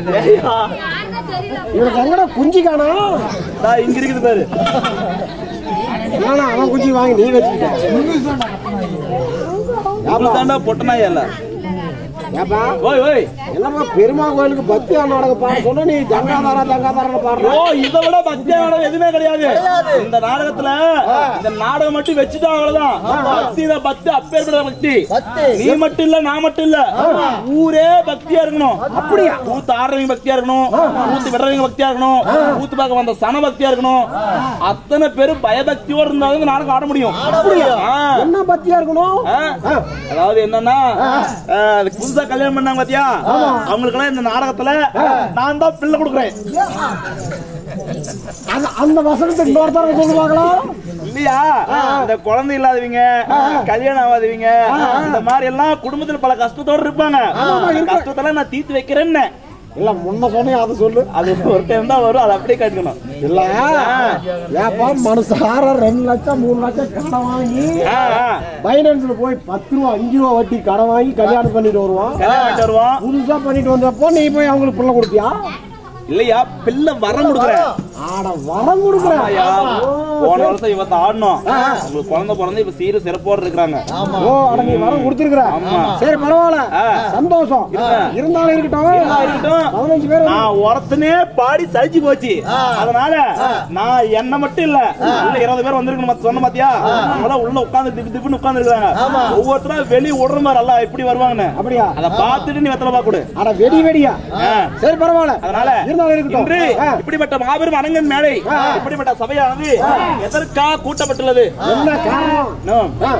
ஏய்யா, இவனுக்கு எங்கடா குஞ்சு காணோம் இதா இங்க இருக்குது பாரு ஆனா அவன் குஞ்சு வாங்கி நீ வச்சுக்கிட்ட இவ்வளவு தாண்டா பொட்டனாயா இல்ல ஏப்பா ஓய் ஓய் என்னப்பா பெருமா கோயிலுக்கு பக்தி நாடகம் பாட சொன்னா நீ கங்காதாரா கங்காதாரா பாடுற ஓ இதை விட பக்தியா நாடகம் எதுவுமே கிடையாது இந்த நாடகத்துல இந்த நாடகம் மட்டும் வச்சுட்டா அவ்வளவுதான் பக்தி தான் பக்தி அப்பேற்பட்ட பக்தி பக்தி. நீ மட்டும் இல்ல நான் மட்டும் இல்ல ஊரே பக்தியா இருக்கணும் அப்படியா ஊத்து ஆடுறவங்க பக்தியா இருக்கணும் ஊத்து விடுறவங்க பக்தியா இருக்கணும் ஊத்து பார்க்க வந்த சன பக்தியா இருக்கணும் அத்தனை பேரும் பயபக்தியோட இருந்தாலும் இந்த நாடகம் ஆட முடியும் ஆ. என்ன பக்தியா இருக்கணும் ஆ? அதாவது என்னன்னா ஆ, அது புதுசா கல்யாணம் பண்ணாங்க பாத்தியா அவங்களுக்கு எல்லாம் இந்த நாடகத்துல நான் தான் பிள்ளை கொடுக்குறேன் அந்த அந்த வசனத்தை இன்னொருத்தர சொல்லுவாங்களா இல்லையா இந்த குழந்தை இல்லாதவங்க கல்யாணம் ஆகாதவங்க இந்த மாதிரி எல்லாம் குடும்பத்துல பல கஷ்டத்தோட இருப்பாங்க அந்த கஷ்டத்தெல்லாம் நான் தீர்த்து வைக்கிறேன்னு இல்ல முன்ன சொன்னே அதை சொல்லு அது ஒரு டைம் தான் வரும் அதை அப்படியே கட்டுக்கணும் இல்ல ஏப்பா மனுஷார ரெண்டு லட்சம் மூணு லட்சம் கடன் வாங்கி ஆ, ஆ. பைனான்ஸ்ல போய் பத்து ரூபா அஞ்சு ரூபா வட்டி கடன் வாங்கி கல்யாணம் பண்ணிட்டு வருவான் கல்யாணம் பண்ணிட்டு வருவோம் புதுசா பண்ணிட்டு வந்தப்போ நீ போய் அவங்களுக்கு பிள்ளை கொடுத்தியா இல்லையா பிள்ளை வரம் கொடுக்குறேன் ஆட வரம் கொடுக்குறேன் ஐயா, போன வருஷம் இவத்த ஆடணும் உங்களுக்கு குழந்தை பிறந்து இப்ப சீர சிறப்போட இருக்கிறாங்க ஓ அட நீ வரம் கொடுத்துருக்குற சரி பரவாயில்ல சந்தோஷம் இருந்தாலும் இருக்கட்டும் இருக்கட்டும். பதினஞ்சு பேர் நான் ஒருத்தனே பாடி சலிச்சு போச்சு அதனால நான் என்ன மட்டும் இல்ல உள்ள இருபது பேர் வந்திருக்கணும் மத்த சொன்ன பாத்தியா அவங்கள உள்ள உட்கார்ந்து திப்பு திப்புன்னு உட்கார்ந்து இருக்காங்க ஒவ்வொருத்தரும் வெளிய விடுற மாதிரி எல்லாம் எப்படி வருவாங்கன்னு அப்படியா அத பாத்துட்டு நீ வெத்தலை பாக்க கொடு அட வெடி வெடியா ஆ. சரி பரவாயில்ல அதனால இருந்தாலும் இருக்கட்டும் இன்று ஆ. இப்படிப்பட்ட மாபெரும் அரங்கன் மேடை இப்படிப்பட்ட சபையானது எதற்காக கூட்டப்பட்டுள்ளது என்ன காரணம் இன்னும் ஆ.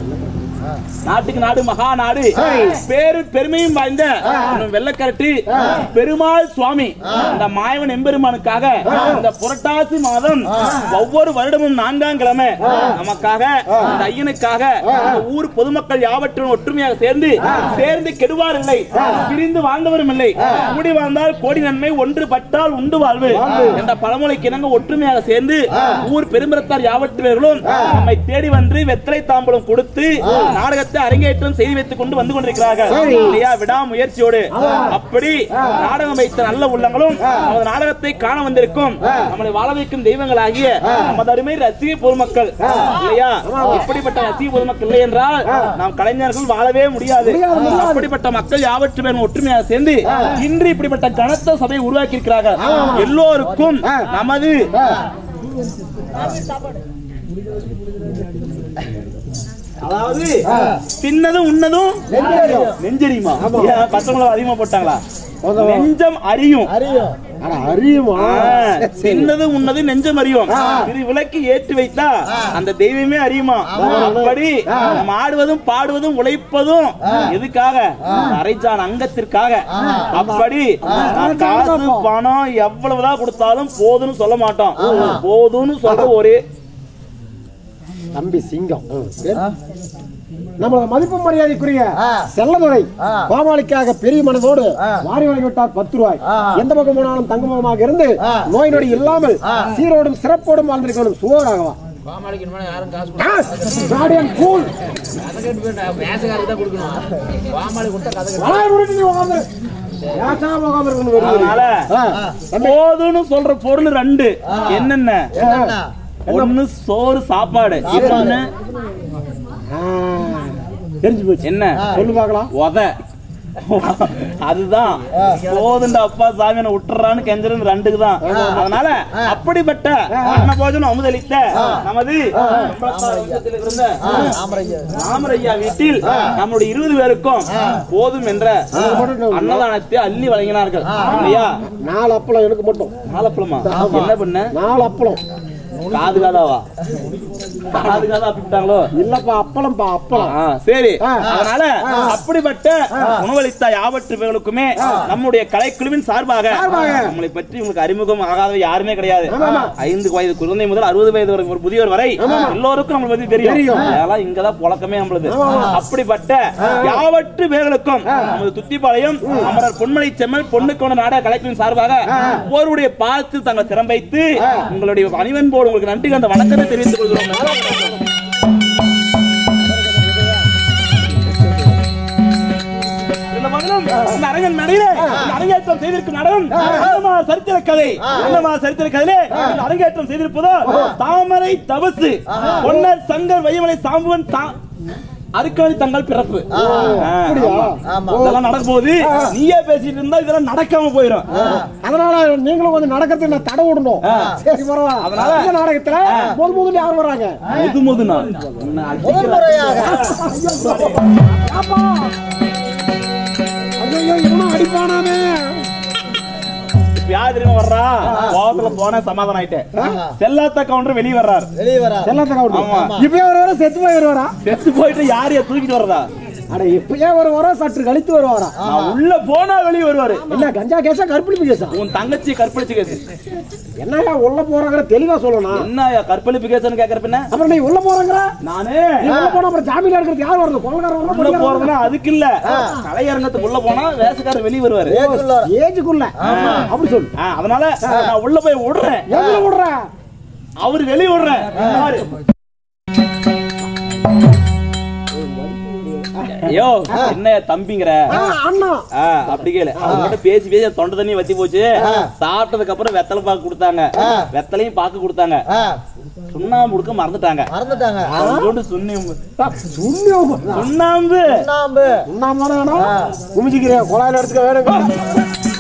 நாட்டுக்கு நாடு மகா நாடு பேரு பெருமையும் வாய்ந்த இன்னும் வெள்ளக்கரட்டு பெருமாள் சுவாமி இந்த மாயவன் எம்பெருமானுக்காக இந்த புரட்டாசி மாதம் ஒவ்வொரு வருடமும் நான்காம் கிழமை நமக்காக இந்த ஐயனுக்காக இந்த ஊர் பொதுமக்கள் யாவற்றும் ஒற்றுமையாக சேர்ந்து சேர்ந்து கெடுவார் இல்லை பிரிந்து வாழ்ந்தவரும் இல்லை கூடி வாழ்ந்தால் கோடி நன்மை ஒன்று பட்டால் உண்டு வாழ்வு என்ற பழமொழிக்கு இணங்க ஒற்றுமையாக சேர்ந்து ஊர் பெரும்பரத்தார் யாவற்றவர்களும் நம்மை தேடி வந்து வெத்தலை தாம்பலம் கொடுத்து நாடகத்தை அரங்கேற்றம் செய்து வைத்துக் கொண்டு வந்து கொண்டிருக்கிறார்கள் இல்லையா விடாமுயற்சியோடு அப்படி நாடகம் வைத்த நல்ல உள்ளங்களும் நமது நாடகத்தை காண வந்திருக்கும் நம்மளை வாழ வைக்கும் தெய்வங்களாகிய நமது அருமை ரசிக பொதுமக்கள் இல்லையா இப்படிப்பட்ட ரசிக பொதுமக்கள் இல்லை என்றால் நாம் கலைஞர்கள் வாழவே முடியாது அப்படிப்பட்ட மக்கள் யாவற்று பேரும் ஒற்றுமையாக சேர்ந்து இன்று இப்படிப்பட்ட கனத்த சபையை உருவாக்கி இருக்கிறார்கள் எல்லோருக்கும் நமது அதாவது தின்னதும் உன்னதும் நெஞ்சறியுமா ஏன் பசங்களை அதிகமா போட்டாங்களா நெஞ்சம் அறியும் அறியும் அட அறியுமா ஆ, தின்னதும் உன்னது நெஞ்சம் அறியும் இது விளக்கு ஏற்றி வைத்தா அந்த தெய்வமே அறியுமா அப்படி நம்ம ஆடுவதும் பாடுவதும் உழைப்பதும் எதுக்காக அரைச்சான் அங்கத்திற்காக அப்படி நான் காசு பணம் எவ்வளவுதான் கொடுத்தாலும் போதும்னு சொல்ல மாட்டோம் போதும்னு சொல்ற ஒரே தம்பி சிங்கம் நம்மளோட மதிப்பு மரியாதைக்குரிய ஆ. செல்லதுரை ஆ. கோமாளிக்காக பெரிய மனதோடு ஆ. வாரி வழங்கி விட்டார் பத்து ரூபாய் ஆ. எந்த பக்கம் போனாலும் தங்கமகமாக இருந்து ஆ. நோய் நொடி இல்லாமல் ஆ. சீரோடும் சிறப்போடும் வாழ்ந்திருக்கணும் சுகராகவா கோமாளிக்கு இனிமேல் யாரும் காசு கொடுக்க கார்டியன் கூல் கதை கேட்டு போயிட்டா பேசுகாருக்கு தான் கொடுக்கணும் கோமாளி கொடுத்தா கதை கேட்டு வளாய் உருட்டி நீ உட்கார்ந்துரு. பேசாம உட்கார்ந்திருக்கணும் வெறும் வெறும். அதனால ஆ. போதும்னு சொல்ற பொருள் ரெண்டு என்னென்ன என்னண்ணா? ஒண்ணு சோறு சாப்பாடு இன்னொன்னு ஆ. தெரிஞ்சு போச்சு என்ன சொல்லு பார்க்கலாம் உத அதுதான் போதுண்ட அப்பா சாமி என்ன விட்டுறான்னு கெஞ்சறது ரெண்டுக்கு தான் அதனால அப்படிப்பட்ட அன்ன போஜனம் அமுதளித்த நமது கம்பளத்தார் வம்சத்தில் இருந்த ராமரையா ராமரையா வீட்டில் நம்முடைய இருபது பேருக்கும் போதும் என்ற அன்னதானத்தை அள்ளி வழங்கினார்கள் இல்லையா நாலு அப்பளம் எனக்கு மட்டும் நாலப்பழமா என்ன பண்ண நாலு அப்பளம் காது காதாவா காது காதா அப்படிட்டாங்களோ இல்லப்பா அப்பளம்ப்பா அப்பளம் ஆ, சரி ஆ. அதனால அப்படிப்பட்ட உணவளித்த யாவற்றுகளுக்குமே நம்முடைய கலைக்குழுவின் சார்பாக நம்மளை பற்றி உங்களுக்கு அறிமுகம் ஆகாத யாருமே கிடையாது ஐந்து வயது குழந்தை முதல் அறுபது வயது வரை ஒரு முதியவர் வரை எல்லோருக்கும் நம்மளை பத்தி தெரியும் அதெல்லாம் இங்கதான் புழக்கமே நம்மளுது அப்படிப்பட்ட யாவற்று பேர்களுக்கும் நமது துத்திப்பாளையம் அமரர் பொன்மலை செம்மல் பொண்ணுக்கோண நாடக கலைக்குழுவின் சார்பாக ஒருவருடைய பார்த்து தங்கள் திறம் வைத்து உங்களுடைய அணிவன்போடு உங்களுக்கு நன்றி கண்ட வணக்கத்தை தெரிவித்துக் கொள்கிறோம் இந்த மகன் நடனம் இந்த அரங்கன் நடையிலே இந்த அரங்கேற்றம் செய்திருக்கும் நடனம் என்னமா சரித்திர கதை என்னமா சரித்திர கதையிலே இந்த அரங்கேற்றம் செய்திருப்பதோ தாமரை தபசு பொன்னர் சங்கர் வையமலை சாம்புவன் தா அருக்காணி தங்கள் பிறப்பு ஆ, ஆமா. இதெல்லாம் நடக்க போகுது நீயே பேசிட்டு இருந்தா இதெல்லாம் நடக்காம போயிடும் அதனால நீங்களும் கொஞ்சம் நடக்கிறதுக்கு நான் தடை விடணும் சரி பரவாயில்ல அதனால? இந்த நாடகத்துல முதல் முதல்ல யார் வர்றாங்க முது முது நாள் உன்னை முதல் அடிக்கிறேன். முறையாக ஆமா ஐயோ இவனும் அடிப்பானாமே இப்ப யார் தெரியுமா வர்றா கோவத்துல போன சமாதானம் ஆயிட்டேன் செல்லாத்த கவுண்டர் வெளியே வர்றாரு வெளியே வரா செல்லத்தை ஆமா. கவுண்டு இப்பயே ஒரு வாரம் செத்து போய் வருவாரா செத்து போயிட்டு யாரைய தூக்கிட்டு வர்றதா அட இப்பயே ஒரு வாரம் சற்று கழித்து வருவாரா நான் உள்ள போனா வெளியே வருவாரு என்ன கஞ்சா கேஸா கற்பழிப்பு கேஸா உன் தங்கச்சி கற்பழிச்சு கேசு என்னய்யா உள்ள போறாங்கிற தெளிவா சொல்லணும் என்ன கற்பழிப்பு கேசுன்னு கேக்குறப்ப என்ன அப்புறம் நீ உள்ள போறங்கிற நானு நீ உள்ள போனா அப்புறம் ஜாமீன் எடுக்கிறது யார் வருது கொள்ளக்காரன் உள்ள போறதுன்னா அதுக்கு இல்ல கலையரங்கத்துக்கு உள்ள போனா வேசக்காரர் வெளியே வருவாரு ஏக்குள்ள ஏஜுக்குள்ள அப்படி சொல்லு ஆ, அதனால நான் உள்ள போய் விடுறேன் எதுல விடுற அவரு வெளியே விடுறேன் பாரு. ஐயோ என்ன தம்பிங்கிற ஆ, அண்ணா ஆ, அப்படி கேளு அவங்க கிட்ட பேசி பேசி என் தொண்டை தண்ணி வத்தி போச்சு சாப்பிட்டதுக்கு அப்புறம் வெத்தலை பாக்கு கொடுத்தாங்க வெத்தலையும் பாக்கு கொடுத்தாங்க ஆ, சுண்ணாம்பு கொடுக்க மறந்துட்டாங்க மறந்துட்டாங்க கொஞ்சோண்டு சுண்ணி சுண்ணியம் சுண்ணாம்பு சுண்ணாம்பு சுண்ணாம்பு தானே வேணும் குமிச்சிக்கிறேன் குழாயில எடுத்துக்க வேணும்